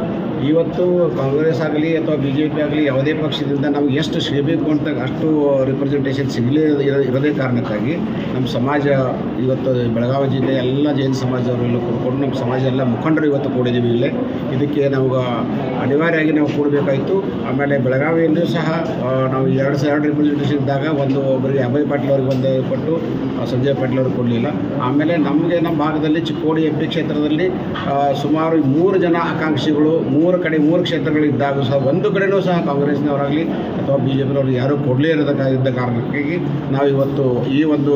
ಇವತ್ತು ಕಾಂಗ್ರೆಸ್ ಆಗಲಿ ಅಥವಾ ಬಿ ಜೆ ಪಿ ಆಗಲಿ ಯಾವುದೇ ಪಕ್ಷದಿಂದ ನಮ್ಗೆ ಎಷ್ಟು ಸಿಗಬೇಕು ಅಂತ ಅಷ್ಟು ರಿಪ್ರೆಸೆಂಟೇಷನ್ ಸಿಗಲೇ ಇರ- ಇರದೇ ಕಾರಣಕ್ಕಾಗಿ ನಮ್ಮ ಸಮಾಜ ಇವತ್ತು ಬೆಳಗಾವಿ ಜಿಲ್ಲೆ ಎಲ್ಲ ಜೈನ ಸಮಾಜವರೆಲ್ಲ ಕೂಡ್ಕೊಂಡು ನಮ್ಮ ಸಮಾಜ ಎಲ್ಲ ಮುಖಂಡರು ಇವತ್ತು ಕೂಡಿದ್ದೀವಿ ಇಲ್ಲೇ ಇದಕ್ಕೆ ನಮ್ಗೆ ಅನಿವಾರ್ಯವಾಗಿ ನಾವು ಕೂಡಬೇಕಾಯಿತು ಆಮೇಲೆ ಬೆಳಗಾವಿಯಲ್ಲೂ ಸಹ ಆ, ನಾವು ಎರಡು ಸಾವಿರ ಎರಡು ರಿಪ್ರೆಸೆಂಟೇಷನ್ ಇದ್ದಾಗ ಒಂದು ಒಬ್ಬರಿಗೆ ಅಭಯ್ ಪಾಟೀಲ್ ಅವ್ರಿಗೆ ಒಂದು ಕೊಟ್ಟು ಆ, ಸಂಜಯ್ ಪಾಟೀಲ್ ಅವ್ರಿಗೆ ಕೊಡಲಿಲ್ಲ ಆಮೇಲೆ ನಮಗೆ ನಮ್ಮ ಭಾಗದಲ್ಲಿ ಚಿಕ್ಕೋಡಿ ಎಂ ಪಿ ಕ್ಷೇತ್ರದಲ್ಲಿ ಆ, ಸುಮಾರು ಮೂರು ಜನ ಆಕಾಂಕ್ಷಿಗಳು ಮೂರು ಕಡೆ ಮೂರು ಕ್ಷೇತ್ರಗಳಿದ್ದಾಗ ಸಹ ಒಂದು ಕಡೆನೂ ಸಹ ಕಾಂಗ್ರೆಸ್ನವರಾಗಲಿ ಅಥವಾ ಬಿ ಜೆ ಪಿನವರು ಯಾರೂ ಕೊಡಲೇ ಇರೋದಕ್ಕ ಇದ್ದ ಕಾರಣಕ್ಕಾಗಿ ನಾವು ಇವತ್ತು ಈ ಒಂದು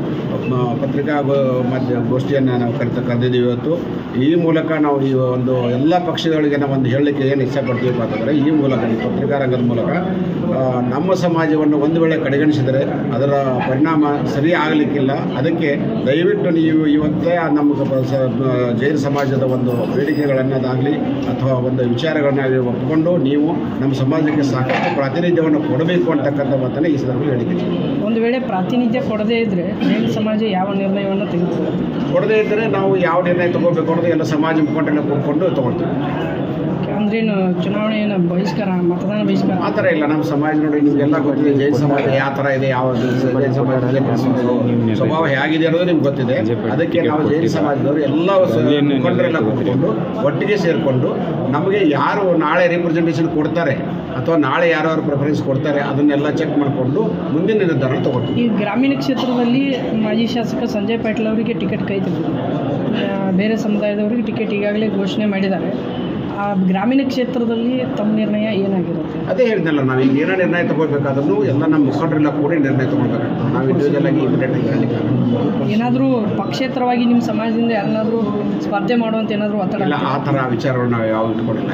ಮ, ಪತ್ರಿಕಾ ಗೋ- ಮಾಧ್ಯ ಗೋಷ್ಠಿಯನ್ನು ನಾವು ಕರೆತ ಕರೆದಿದ್ದೀವಿ ಇವತ್ತು ಈ ಮೂಲಕ ನಾವು ಈ ಒಂದು ಎಲ್ಲ ಪಕ್ಷಗಳಿಗೆ ನಾವು ಒಂದು ಹೇಳಲಿಕ್ಕೆ ಏನು ಇಷ್ಟಪಡ್ತೀವಿ ಅಂತಂದರೆ ಈ ಮೂಲಕ ಈ ಪತ್ರಿಕಾ ರಂಗದ ಮೂಲಕ ಆ, ನಮ್ಮ ಸಮಾಜವನ್ನು ಒಂದು ವೇಳೆ ಕಡೆಗಣಿಸಿದರೆ ಅದರ ಪರಿಣಾಮ ಸರಿ ಆಗಲಿಕ್ಕಿಲ್ಲ ಅದಕ್ಕೆ ದಯವಿಟ್ಟು ನೀವು ಇವತ್ತೇ ಆ ನಮ್ಮ ಸ- ಸ- ಜೈನ ಸಮಾಜದ ಒಂದು ಬೇಡಿಕೆಗಳನ್ನದಾಗಲಿ ಅಥವಾ ಒಂದು ವಿಚಾರಗಳನ್ನಾಗಲಿ ಒಪ್ಪಿಕೊಂಡು ನೀವು ನಮ್ಮ ಸಮಾಜಕ್ಕೆ ಸಾಕಷ್ಟು ಪ್ರಾತಿನಿಧ್ಯವನ್ನು ಕೊಡಬೇಕು ಅಂತಕ್ಕಂಥ ಮಾತನ್ನು ಈ ಸಂದರ್ಭದಲ್ಲಿ ಹೇಳಿಕೆ ಒಂದು ವೇಳೆ ಪ್ರಾತಿನಿಧ್ಯ ಕೊಡದೇ ಇದ್ರೆ ಜೈನ ಸಮಾಜ ಯಾವ ನಿರ್ಣಯವನ್ನು ತೆಗೆದುಕೊಳ್ಳುತ್ತೆ ಕೊಡದೇ ಇದ್ದರೆ ನಾವು ಯಾವ ನಿರ್ಣಯ ತಗೋಬೇಕು ಅನ್ನೋದು ಎಲ್ಲ ಸಮಾಜ ಮುಖಂಡರನ್ನ ಕೂತ್ಕೊಂಡು ತಗೊಳ್ತೀವಿ ಅಂದ್ರೇನು ಚುನಾವಣೆ ಏನು ಬಹಿಷ್ಕಾರ ಮತದಾನ ಬಹಿಷ್ಕಾರ ಆ ಥರ ಇಲ್ಲ ನಮ್ಮ ಸಮಾಜ ನೋಡಿ ನಿಮಗೆಲ್ಲ ಗೊತ್ತಿದೆ ಜೈನ ಸಮಾಜ ಯಾವ ಥರ ಇದೆ ಯಾವ ಜೈನ ಸಮಾಜದಲ್ಲಿ ಸ್ವಭಾವ ಹೇಗಿದೆ ಅನ್ನೋದು ನಿಮ್ಗೆ ಗೊತ್ತಿದೆ ಅದಕ್ಕೆ ನಾವು ಜೈನ ಸಮಾಜದವರು ಎಲ್ಲ ಸ- ಮುಖಂಡರೆಲ್ಲ ಕೂತ್ಕೊಂಡು ಒಟ್ಟಿಗೆ ಸೇರಿಕೊಂಡು ನಮಗೆ ಯಾರು ನಾಳೆ ರಿಪ್ರೆಸೆಂಟೇಷನ್ ಕೊಡ್ತಾರೆ ಅಥವಾ ನಾಳೆ ಯಾರು ಪ್ರಿಫರೆನ್ಸ್ ಕೊಡ್ತಾರೆ ಅದನ್ನೆಲ್ಲ ಚೆಕ್ ಮಾಡಿಕೊಂಡು ಮುಂದಿನ ನಿರ್ಧಾರ ತಗೊಳ್ತೀವಿ ಈ ಗ್ರಾಮೀಣ ಕ್ಷೇತ್ರದಲ್ಲಿ ಮಾಜಿ ಶಾಸಕ ಸಂಜಯ್ ಪಾಟೀಲ್ ಅವರಿಗೆ ಟಿಕೆಟ್ ಕೈ ತೆಗೆದಿದೆ ಆ, ಬೇರೆ ಸಮುದಾಯದವರಿಗೆ ಟಿಕೆಟ್ ಈಗಾಗಲೇ ಘೋಷಣೆ ಮಾಡಿದ್ದಾರೆ ಆ ಗ್ರಾಮೀಣ ಕ್ಷೇತ್ರದಲ್ಲಿ ತಮ್ಮ ನಿರ್ಣಯ ಏನಾಗಿರುತ್ತೆ ಅದೇ ಹೇಳಿದ್ನಲ್ಲ ನಾವು ಈಗ ಏನೋ ನಿರ್ಣಯ ತಗೋಬೇಕಾದ್ರೂ ಎಲ್ಲ ನಮ್ಮ ಮುಖಂಡರೆಲ್ಲ ಕೂಡಿ ನಿರ್ಣಯ ತಗೊಳ್ಬೇಕಾಗ್ತದೆ ನಾವು ಇಂಡಿವಿಜುವಲ್ ಆಗಿ ಇಮಿಡಿಯೇಟ್ ಆಗಿ ಹೇಳಲಿಕ್ಕಾಗಲ್ಲ ಏನಾದರೂ ಪಕ್ಷೇತರವಾಗಿ ನಿಮ್ಮ ಸಮಾಜದಿಂದ ಯಾರನ್ನಾದರೂ ಸ್ಪರ್ಧೆ ಮಾಡುವಂತ ಏನಾದರೂ ಒತ್ತಡ ಇಲ್ಲ ಆ ಥರ ವಿಚಾರಗಳು ನಾವು ಯಾವ ಇಟ್ಕೊಂಡಿಲ್ಲ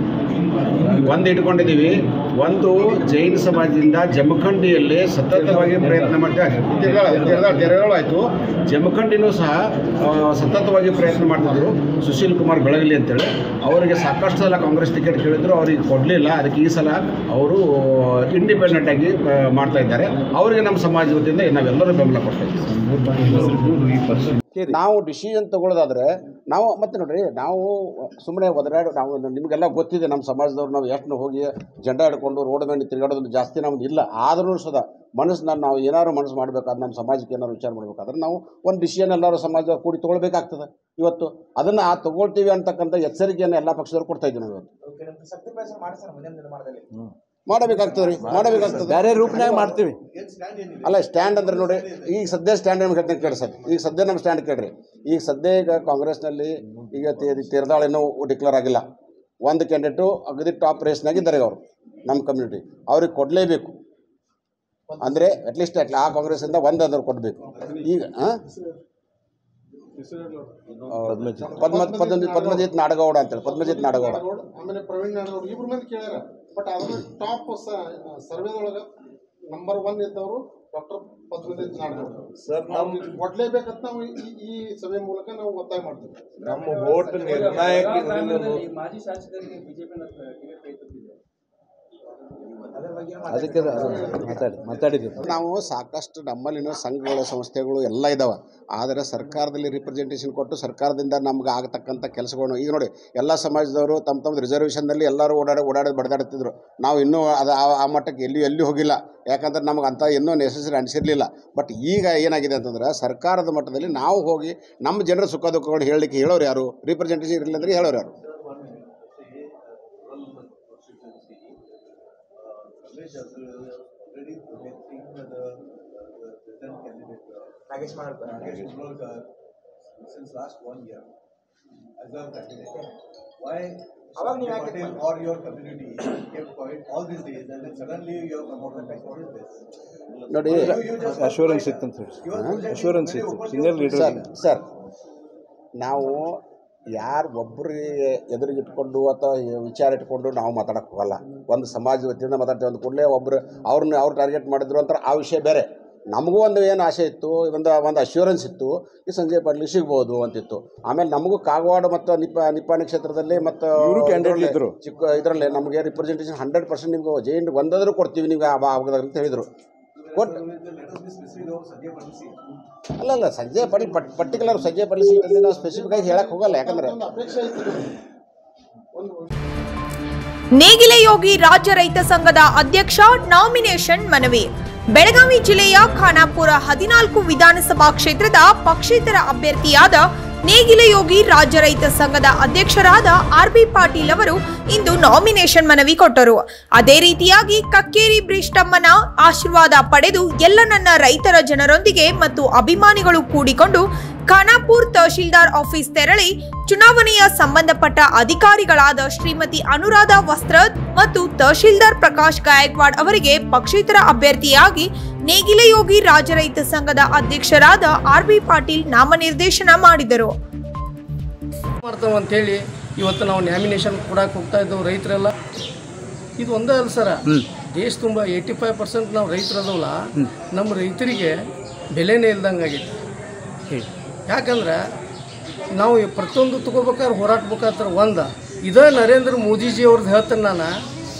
ಒಂದು ಇಟ್ಕೊಂಡಿದ್ದೀವಿ ಒಂದು ಜೈನ ಸಮಾಜದಿಂದ ಜಮಖಂಡಿಯಲ್ಲಿ ಸತತವಾಗಿ ಪ್ರಯತ್ನ ಮಾಡ್ತೀವಿ ತೆರಳು ಆಯಿತು ಜಮಖಂಡಿನೂ ಸಹ ಆ, ಸತತವಾಗಿ ಪ್ರಯತ್ನ ಮಾಡ್ತಿದ್ರು ಸುಶೀಲ್ ಕುಮಾರ್ ಬೆಳಗಲಿ ಅಂತೇಳಿ ಅವರಿಗೆ ಸಾಕಷ್ಟು ಸಲ ಕಾಂಗ್ರೆಸ್ ಟಿಕೆಟ್ ಕೇಳಿದ್ರು ಅವರಿಗೆ ಕೊಡಲಿಲ್ಲ ಅದಕ್ಕೆ ಈ ಸಲ ಅವರು ಇಂಡಿಪೆಂಡೆಂಟ್ ಆಗಿ ಆ, ಮಾಡ್ತಾ ಇದ್ದಾರೆ ಅವರಿಗೆ ನಮ್ಮ ಸಮಾಜ ವತಿಯಿಂದ ನಾವೆಲ್ಲರೂ ಬೆಂಬಲ ಕೊಡ್ತಾ ಇದ್ದೀವಿ ನಾವು ಡಿಸಿಷನ್ ತಗೊಳ್ಳೋದಾದ್ರೆ ನಾವು ಮತ್ತೆ ನೋಡ್ರಿ ನಾವು ಸುಮ್ಮನೆ ಒದರಾಡಿ ನಾವು ನಿಮಗೆಲ್ಲ ಗೊತ್ತಿದೆ ನಮ್ಮ ಸಮಾಜದವ್ರು ನಾವು ಎಷ್ಟು ಹೋಗಿ ಜೆಂಡ ಹಿಡ್ಕೊಂಡು ರೋಡ್ ಮೇಲೆ ತಿರುಗಾಡೋದು ಜಾಸ್ತಿ ನಮ್ದು ಇಲ್ಲ ಆದ್ರೂ ಸದಾ ಮನಸ್ಸನ್ನ ನಾವು ಏನಾದ್ರು ಮನಸ್ಸು ಮಾಡಬೇಕಾದ್ರೆ ನಮ್ಮ ಸಮಾಜಕ್ಕೆ ಏನಾದ್ರು ವಿಚಾರ ಮಾಡಬೇಕಾದ್ರೆ ನಾವು ಒಂದು ಡಿಸಿಷನ್ ಎಲ್ಲರೂ ಸಮಾಜ ಕೂಡಿ ತೊಗೊಳ್ಬೇಕಾಗ್ತದೆ ಇವತ್ತು ಅದನ್ನು ಆ ತಗೊಳ್ತೀವಿ ಅಂತಕ್ಕಂಥ ಎಚ್ಚರಿಕೆಯನ್ನು ಎಲ್ಲ ಪಕ್ಷದವ್ರು ಕೊಡ್ತಾ ಇದ್ದೀವಿ ನಾವು ಇವತ್ತು ಶಕ್ತಿ ಪ್ರದರ್ಶನ ಮಾಡಿ ಸರ್ ಮುಂದಿನ ನಿರ್ಮಾಣದಲ್ಲಿ ಮಾಡಬೇಕಾಗ್ತದೆ ರೀ ಮಾಡಬೇಕಾಗ್ತದೆ ಬೇರೆ ರೂಪನಾಗ ಮಾಡ್ತೀವಿ ಅಲ್ಲ ಸ್ಟ್ಯಾಂಡ್ ಅಂದ್ರೆ ನೋಡಿ ಈಗ ಸದ್ಯ ಸ್ಟ್ಯಾಂಡ್ ನಮ್ಗೆ ಹೇಳ್ತೀನಿ ಕೇಳಿ ಸರ್ ಈಗ ಸದ್ಯ ನಮ್ಮ ಸ್ಟ್ಯಾಂಡ್ ಕೇಳ್ರಿ ಈಗ ಸದ್ಯ ಈಗ ಕಾಂಗ್ರೆಸ್ನಲ್ಲಿ ಈಗ ತೀರ್ದಾಳ ಇನ್ನೂ ಡಿಕ್ಲೇರ್ ಆಗಿಲ್ಲ ಒಂದು ಕ್ಯಾಂಡಿಡೇಟು ಅಗದಿ ಟಾಪ್ ರೇಸ್ನಾಗ ಇದ್ದಾರೆ ಅವರು ನಮ್ಮ ಕಮ್ಯುನಿಟಿ ಅವ್ರಿಗೆ ಕೊಡಲೇಬೇಕು ಅಂದರೆ ಅಟ್ಲೀಸ್ಟ್ ಅಟ್ಲ ಆ ಕಾಂಗ್ರೆಸ್ಸಿಂದ ಒಂದು ಅದ್ರ ಕೊಡಬೇಕು ಈಗ ಹಾಂ ಪದ್ಮ ಪದ್ಮ ಪದ್ಮಜಿತ್ ನಾಡಗೌಡ ಅಂತೇಳಿ ಪದ್ಮಜಿತ್ ನಾಡಗೌಡ ನಾಡಗೌಡ, ಆಮೇಲೆ ಪ್ರವೀಣ್ ನಾಡಗೌಡ ಇಬ್ರು ಮಂದಿ ಕೇಳ್ಯಾರ ಬಟ್ ಅದ್ರ ಟಾಪ್ ಸರ್ವೆದೊಳಗ ನಂಬರ್ ಒನ್ ಇದ್ದವರು ಡಾಕ್ಟರ್ ಪದ್ಮಜಿತ್ ನಾಡಗೌಡ ಸರ್ ನಮ್ ಕೊಡ್ಲೇಬೇಕಂತ ನಾವು ಈ ಈ ಸಭೆ ಮೂಲಕ ನಾವು ಒತ್ತಾಯ ಮಾಡ್ತೀವಿ ನಮ್ಮ ವೋಟ್ ನಿರ್ಣಾಯಕ ಇದರಿಂದ ಮಾಜಿ ಶಾಸಕರಿಗೆ ಬಿಜೆಪಿ ಟಿಕೆಟ್ ಕೈ ತಪ್ಪಿದೆ ಅದ್ರ ಬಗ್ಗೆ ಅದಕ್ಕೆ ಅದು ಮಾತಾಡಿ ಮಾತಾಡಿದ್ದೀವಿ ನಾವು ಸಾಕಷ್ಟು ನಮ್ಮಲ್ಲಿನ ಸಂಘಗಳು ಸಂಸ್ಥೆಗಳು ಎಲ್ಲ ಇದ್ದಾವೆ ಆದರೆ ಸರ್ಕಾರದಲ್ಲಿ ರಿಪ್ರೆಸೆಂಟೇಷನ್ ಕೊಟ್ಟು ಸರ್ಕಾರದಿಂದ ನಮ್ಗೆ ಆಗತಕ್ಕಂಥ ಕೆಲಸಗಳನ್ನು ಈಗ ನೋಡಿ ಎಲ್ಲ ಸಮಾಜದವರು ತಮ್ಮ ತಮ್ಮ ರಿಸರ್ವೇಷನ್ದಲ್ಲಿ ಎಲ್ಲರೂ ಓಡಾಡಿ ಓಡಾಡಿ ಬಡ್ದಾಡ್ತಿದ್ರು ನಾವು ಇನ್ನೂ ಅದು ಆ- ಆ ಮಟ್ಟಕ್ಕೆ ಎಲ್ಲಿ ಎಲ್ಲಿ ಹೋಗಿಲ್ಲ ಯಾಕಂದ್ರೆ ನಮ್ಗೆ ಅಂಥ ಇನ್ನೂ ನೆಸೆಸರಿ ಅನಿಸಿರಲಿಲ್ಲ ಬಟ್ ಈಗ ಏನಾಗಿದೆ ಅಂತಂದ್ರೆ ಸರ್ಕಾರದ ಮಟ್ಟದಲ್ಲಿ ನಾವು ಹೋಗಿ ನಮ್ಮ ಜನರ ಸುಖ ದುಃಖಗಳು ಹೇಳಲಿಕ್ಕೆ ಹೇಳೋರು ಯಾರು ರಿಪ್ರೆಸೆಂಟೇಷನ್ ಇರಲಿಲ್ಲ ಅಂದರೆ ಹೇಳೋರು ಯಾರು Ramesh has already projecting the the present candidate. uh, Nagesh ಮಾಡೋದು Nagesh Muralkar since last one year as a candidate. Why ಅವಾಗ ನೀವ್ ಯಾಕೆ Patel or your community kept quiet all these days and then suddenly you have come out and like, what is this? ನೋಡಿ assurance ಇತ್ತು ಅಂತ ಹೇಳಿ assurance ಇತ್ತು single leader sir sir ನಾವು ಯಾರು ಒಬ್ಬರಿಗೆ ಎದುರಿಗಿಟ್ಕೊಂಡು ಅಥವಾ ವಿಚಾರ ಇಟ್ಕೊಂಡು ನಾವು ಮಾತಾಡಕ್ಕೆ ಹೋಗಲ್ಲ ಒಂದು ಸಮಾಜ ವತಿಯಿಂದ ಮಾತಾಡ್ತೀವಿ ಅಂದ ಕೂಡಲೇ ಒಬ್ಬರು ಅವ್ರನ್ನ ಅವ್ರು ಟಾರ್ಗೆಟ್ ಮಾಡಿದ್ರು ಅಂತಾರೆ ಆ ವಿಷಯ ಬೇರೆ ನಮಗೂ ಒಂದು ಏನು ಆಸೆ ಇತ್ತು ಒಂದು ಒಂದು ಅಶ್ಯೂರೆನ್ಸ್ ಇತ್ತು ಈ ಸಂಜಯ್ ಪಾಟೀಲ್ ಸಿಗ್ಬೋದು ಅಂತಿತ್ತು ಆಮೇಲೆ ನಮಗೂ ಕಾಗವಾಡ ಮತ್ತು ನಿಪ್ಪ ನಿಪ್ಪಾಣಿ ಕ್ಷೇತ್ರದಲ್ಲಿ ಮತ್ತು ಇವ್ರು candidate ಇದ್ರು. ಚಿಕ್ಕ ಇದರಲ್ಲಿ ನಮಗೆ ರಿಪ್ರೆಸೆಂಟೇಷನ್ ಹಂಡ್ರೆಡ್ ಪರ್ಸೆಂಟ್ ನಿಮ್ಗೆ ಜೆ ಎನ್ ಒಂದಾದರೂ ಕೊಡ್ತೀವಿ ನೀವು ಆ ಭಾಗದಾಗ ಅಂತ ಹೇಳಿದರು ಕೊಟ್ಟು Let us be specific about Sanjay Patel see. ಅಲ್ಲ ಅಲ್ಲ ಸಂಜಯ್ ಪಾಟೀಲ್ ಪಟ್ ಪರ್ಟಿಕ್ಯುಲರ್ ಸಂಜಯ್ ಪಾಟೀಲ್ ಸೀಟಲ್ಲಿ ನಾವು ಸ್ಪೆಸಿಫಿಕ್ ಆಗಿ ಹೇಳಕ್ಕೆ ಹೋಗಲ್ಲ ಯಾಕಂದ್ರೆ ಒಂದು ಅಪೇಕ್ಷೆ ಐತಿ ಒಂದು ನೇಗಿಲೆ ಯೋಗಿ ರಾಜ್ಯ ರೈತ ಸಂಘದ ಅಧ್ಯಕ್ಷ ನಾಮಿನೇಷನ್ ಮನವಿ ಬೆಳಗಾವಿ ಜಿಲ್ಲೆಯ ಖಾನಾಪುರ ಹದಿನಾಲ್ಕು ವಿಧಾನಸಭಾ ಕ್ಷೇತ್ರದ ಪಕ್ಷೇತರ ಅಭ್ಯರ್ಥಿಯಾದ ನೇಗಿಲೆ ಯೋಗಿ ರಾಜ್ಯ ರೈತ ಸಂಘದ ಅಧ್ಯಕ್ಷರಾದ ಆರ್ ಬಿ ಪಾಟೀಲ್ ಅವರು ಇಂದು ನಾಮಿನೇಷನ್ ಮನವಿ ಕೊಟ್ಟರು ಅದೇ ರೀತಿಯಾಗಿ ಕಕ್ಕೇರಿ ಬ್ರಿಷ್ಟಮ್ಮನ ಆಶೀರ್ವಾದ ಪಡೆದು ಎಲ್ಲ ನನ್ನ ರೈತರ ಜನರೊಂದಿಗೆ ಮತ್ತು ಅಭಿಮಾನಿಗಳು ಕೂಡಿಕೊಂಡು ಖಾನಾಪುರ್ ತಹಶೀಲ್ದಾರ್ ಆಫೀಸ್ ತೆರಳಿ ಚುನಾವಣೆಯ ಸಂಬಂಧಪಟ್ಟ ಅಧಿಕಾರಿಗಳಾದ ಶ್ರೀಮತಿ ಅನುರಾಧ ವಸ್ತ್ರದ್ ಮತ್ತು ತಹಶೀಲ್ದಾರ್ ಪ್ರಕಾಶ್ ಗಾಯಕ್ವಾಡ್ ಅವರಿಗೆ ಪಕ್ಷೇತರ ಅಭ್ಯರ್ಥಿಯಾಗಿ ನೇಗಿಲೆ ಯೋಗಿ ರಾಜರೈತ ಸಂಘದ ಅಧ್ಯಕ್ಷರಾದ ಆರ್ ಬಿ ಪಾಟೀಲ್ ನಾಮನಿರ್ದೇಶನ ಮಾಡಿದರು ಮಾಡ್ತಾವ ಅಂತೇಳಿ ಇವತ್ತು ನಾವು ನ್ಯಾಮಿನೇಷನ್ ಕೊಡಕ್ಕೆ ಹೋಗ್ತಾ ಇದ್ದೆವು ರೈತರೆಲ್ಲ ಇದು ಒಂದೇ ಅಲ್ಲ ಸರ ದೇಶ ತುಂಬ ಏಯ್ಟಿ ಫೈವ್ ಪರ್ಸೆಂಟ್ ನಾವು ರೈತರದವಲ್ಲ ನಮ್ಮ ರೈತರಿಗೆ ಬೆಲೆನೇ ಇಲ್ದಂಗೆ ಆಗೈತಿ ಯಾಕಂದ್ರೆ ನಾವು ಈ ಪ್ರತಿಯೊಂದು ತಗೋಬೇಕಾದ್ರೆ ಹೋರಾಡ್ಬೇಕಾದ್ರೆ ಒಂದು ಇದೇ ನರೇಂದ್ರ ಮೋದಿಜಿ ಅವ್ರದ್ದು ಹೇಳ್ತೇನೆ ನಾನು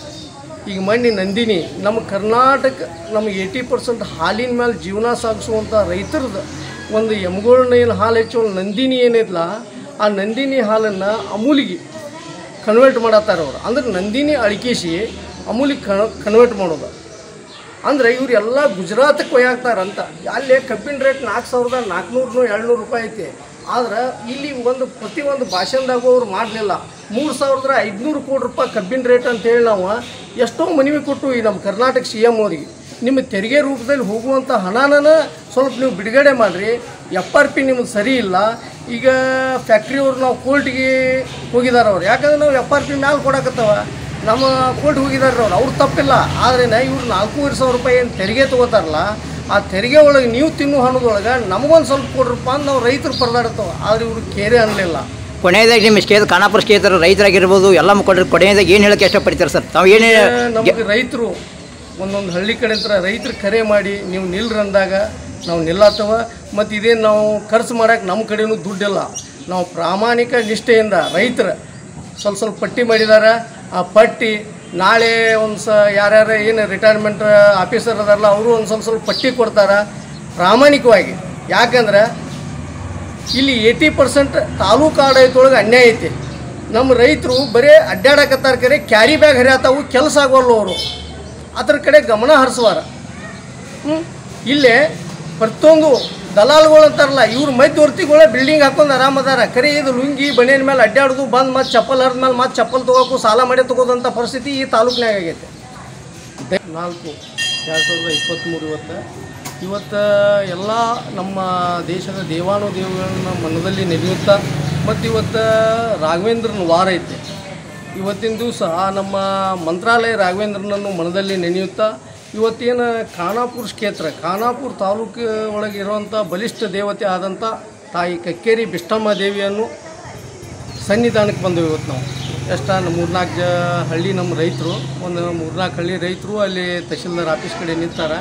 ಈಗ ಮಣ್ಣಿ ನಂದಿನಿ ನಮ್ಮ ಕರ್ನಾಟಕ ನಮಗೆ ಏಯ್ಟಿ ಪರ್ಸೆಂಟ್ ಹಾಲಿನ ಮೇಲೆ ಜೀವನ ಸಾಗಿಸುವಂಥ ರೈತರದ್ದು ಒಂದು ಎಮ್ಗಳನ್ನ ಏನು ಹಾಲು ಹೆಚ್ಚು ನಂದಿನಿ ಏನೈತಲ್ಲ ಆ ನಂದಿನಿ ಹಾಲನ್ನು ಅಮೂಲಿಗೆ ಕನ್ವರ್ಟ್ ಮಾಡತ್ತಾರ ಅವ್ರು ಅಂದ್ರೆ ನಂದಿನಿ ಅಳಿಕಿಸಿ ಅಮೂಲಿಗೆ ಕನ್ ಕನ್ವರ್ಟ್ ಮಾಡೋದು ಅಂದರೆ ಇವರೆಲ್ಲ ಗುಜರಾತಕ್ಕೆ ಒಯ್ಯಾಕ್ತಾರಂತ ಅಲ್ಲಿ ಕಬ್ಬಿನ ರೇಟ್ ನಾಲ್ಕು ಸಾವಿರದ ನಾಲ್ಕುನೂರು ಏಳ್ನೂರು ರೂಪಾಯಿ ಐತಿ ಆದ್ರೆ ಇಲ್ಲಿ ಒಂದು ಪ್ರತಿ ಒಂದು ಭಾಷಣದಾಗೂ ಅವ್ರು ಮಾಡಲಿಲ್ಲ ಮೂರು ಸಾವಿರದ ಐದುನೂರು ಕೋಟಿ ರೂಪಾಯಿ ಕಬ್ಬಿನ ರೇಟ್ ಅಂತೇಳಿ ನಾವು ಎಷ್ಟೋ ಮನವಿ ಕೊಟ್ಟು ಈ ನಮ್ಮ ಕರ್ನಾಟಕ ಸಿ ಎಮ್ ಅವರಿಗೆ ನಿಮ್ಮ ತೆರಿಗೆ ರೂಪದಲ್ಲಿ ಹೋಗುವಂಥ ಹಣನ ಸ್ವಲ್ಪ ನೀವು ಬಿಡುಗಡೆ ಮಾಡಿರಿ ಎಫ್ ಆರ್ ಪಿ ನಿಮ್ಗೆ ಸರಿ ಇಲ್ಲ ಈಗ ಫ್ಯಾಕ್ಟ್ರಿಯವ್ರು ನಾವು ಕೋರ್ಟಿಗೆ ಹೋಗಿದ್ದಾರೆ ಅವ್ರು ಯಾಕಂದ್ರೆ ನಾವು ಎಫ್ ಆರ್ ಪಿ ಮ್ಯಾಲೆ ಕೊಡಕತ್ತವ ನಮ್ಮ ಕೋರ್ಟ್ ಹೋಗಿದ್ದಾರೆ ಅವ್ರು ಅವ್ರು ತಪ್ಪಿಲ್ಲ ಆದರೆ ಇವ್ರು ನಾಲ್ಕೂವರೆ ಸಾವಿರ ರೂಪಾಯಿ ಏನು ತೆರಿಗೆ ತೊಗೋತಾರಲ್ಲ ಆ ತೆರಿಗೆ ಒಳಗೆ ನೀವು ತಿನ್ನೋ ಹಣದೊಳಗೆ ನಮಗೊಂದು ಸ್ವಲ್ಪ ಕೊಡ್ರಪ್ಪ ಅಂತ ನಾವು ರೈತರು ಪರದಾಡ್ತಾವೆ ಆದರೆ ಇವರು ಕೇರೆ ಅನ್ನಲಿಲ್ಲ ಕೊನೆಯದಾಗಿ ನಿಮ್ಮ ಕ್ಷೇತ್ರ ಖಾನಾಪುರ ಕ್ಷೇತ್ರ ರೈತರಾಗಿರ್ಬೋದು ಎಲ್ಲ ಮುಖಂಡರು ಕೊನೆಯದಾಗಿ ಏನು ಹೇಳಕ್ಕೆ ಇಷ್ಟಪಡ್ತೀರಾ ಸರ್ ತಾವು ಏನೇ ನಮಗೆ ರೈತರು ಒಂದೊಂದು ಹಳ್ಳಿ ಕಡೆ ಹತ್ರ ರೈತರು ಕರೆ ಮಾಡಿ ನೀವು ನಿಲ್ರಿ ಅಂದಾಗ ನಾವು ನಿಲ್ಲತ್ತವ ಮತ್ತು ಇದೇನು ನಾವು ಖರ್ಚು ಮಾಡೋಕೆ ನಮ್ಮ ಕಡೆನೂ ದುಡ್ಡಿಲ್ಲ ನಾವು ಪ್ರಾಮಾಣಿಕ ನಿಷ್ಠೆಯಿಂದ ರೈತರು ಸ್ವಲ್ಪ ಸ್ವಲ್ಪ ಪಟ್ಟಿ ಮಾಡಿದ್ದಾರೆ ಆ ಪಟ್ಟಿ ನಾಳೆ ಒಂದು ಸ ಯಾರ್ಯಾರು ಏನು ರಿಟೈರ್ಮೆಂಟ್ ಆಫೀಸರ್ ಅದಾರಲ್ಲ ಅವರು ಒಂದು ಸ್ವಲ್ಪ ಸ್ವಲ್ಪ ಪಟ್ಟಿ ಕೊಡ್ತಾರೆ ಪ್ರಾಮಾಣಿಕವಾಗಿ ಯಾಕಂದ್ರೆ ಇಲ್ಲಿ ಏಯ್ಟಿ ಪರ್ಸೆಂಟ್ ತಾಲೂಕು ಆಡಳಿತೊಳಗೆ ಅನ್ಯಾಯ ಐತಿ ನಮ್ಮ ರೈತರು ಬರೀ ಅಡ್ಡಾಡಕತ್ತಾರ ಕರೆ ಕ್ಯಾರಿ ಬ್ಯಾಗ್ ಹರಿಯತಾವು ಕೆಲಸ ಆಗೋಲ್ಲ ಅವರು ಅದ್ರ ಕಡೆ ಗಮನ ಹರಿಸುವಾರ ಹ್ಮ್? ಇಲ್ಲೇ ಪ್ರತಿಯೊಂದು ದಲಾಲ್ಗಳು ಅಂತಾರಲ್ಲ ಇವ್ರು ಮಧ್ಯವರ್ತಿಗಳ ಬಿಲ್ಡಿಂಗ್ ಹಾಕೊಂಡು ಆರಾಮದಾರ ಕರೆ ಇದು ಲುಂಗಿ ಬನಿಯನ್ ಮೇಲೆ ಅಡ್ಡಾಡೋದು ಬಂದು ಮತ್ತೆ ಚಪ್ಪಲ್ ಹರಿದ ಮೇಲೆ ಮತ್ತೆ ಚಪ್ಪಲ್ ತೊಗೋಕು ಸಾಲ ಮಾಡಿ ತೊಗೋದಂಥ ಪರಿಸ್ಥಿತಿ ಈ ತಾಲೂಕಿನಾಗ ಆಗೈತೆ ದ- ನಾಲ್ಕು ಎರಡು ಸಾವಿರದ ಇಪ್ಪತ್ತ್ಮೂರು ಇವತ್ತು ಇವತ್ತು ಎಲ್ಲ ನಮ್ಮ ದೇಶದ ದೇವಾನುದೇವಗಳನ್ನ ಮನದಲ್ಲಿ ನೆನೆಯುತ್ತಾ ಮತ್ತು ಇವತ್ತು ರಾಘವೇಂದ್ರನ ವಾರ ಐತೆ ಇವತ್ತಿನ ದಿವಸ ನಮ್ಮ ಮಂತ್ರಾಲಯ ರಾಘವೇಂದ್ರನನ್ನು ಮನದಲ್ಲಿ ನೆನೆಯುತ್ತಾ ಇವತ್ತೇನು ಖಾನಾಪುರ ಕ್ಷೇತ್ರ ಖಾನಾಪುರ ತಾಲೂಕು ಒಳಗೆ ಇರುವಂಥ ಬಲಿಷ್ಠ ದೇವತೆ ಆದಂಥ ತಾಯಿ ಕಕ್ಕೇರಿ ಬಿಷ್ಟಮ್ಮ ದೇವಿಯನ್ನು ಸನ್ನಿಧಾನಕ್ಕೆ ಬಂದೆವು ಇವತ್ತು ನಾವು ಎಷ್ಟು ಮೂರ್ನಾಲ್ಕು ಜ ಹಳ್ಳಿ ನಮ್ಮ ರೈತರು ಒಂದು ಮೂರ್ನಾಲ್ಕು ಹಳ್ಳಿ ರೈತರು ಅಲ್ಲಿ ತಹಶೀಲ್ದಾರ್ ಆಫೀಸ್ ಕಡೆ ನಿಂತಾರ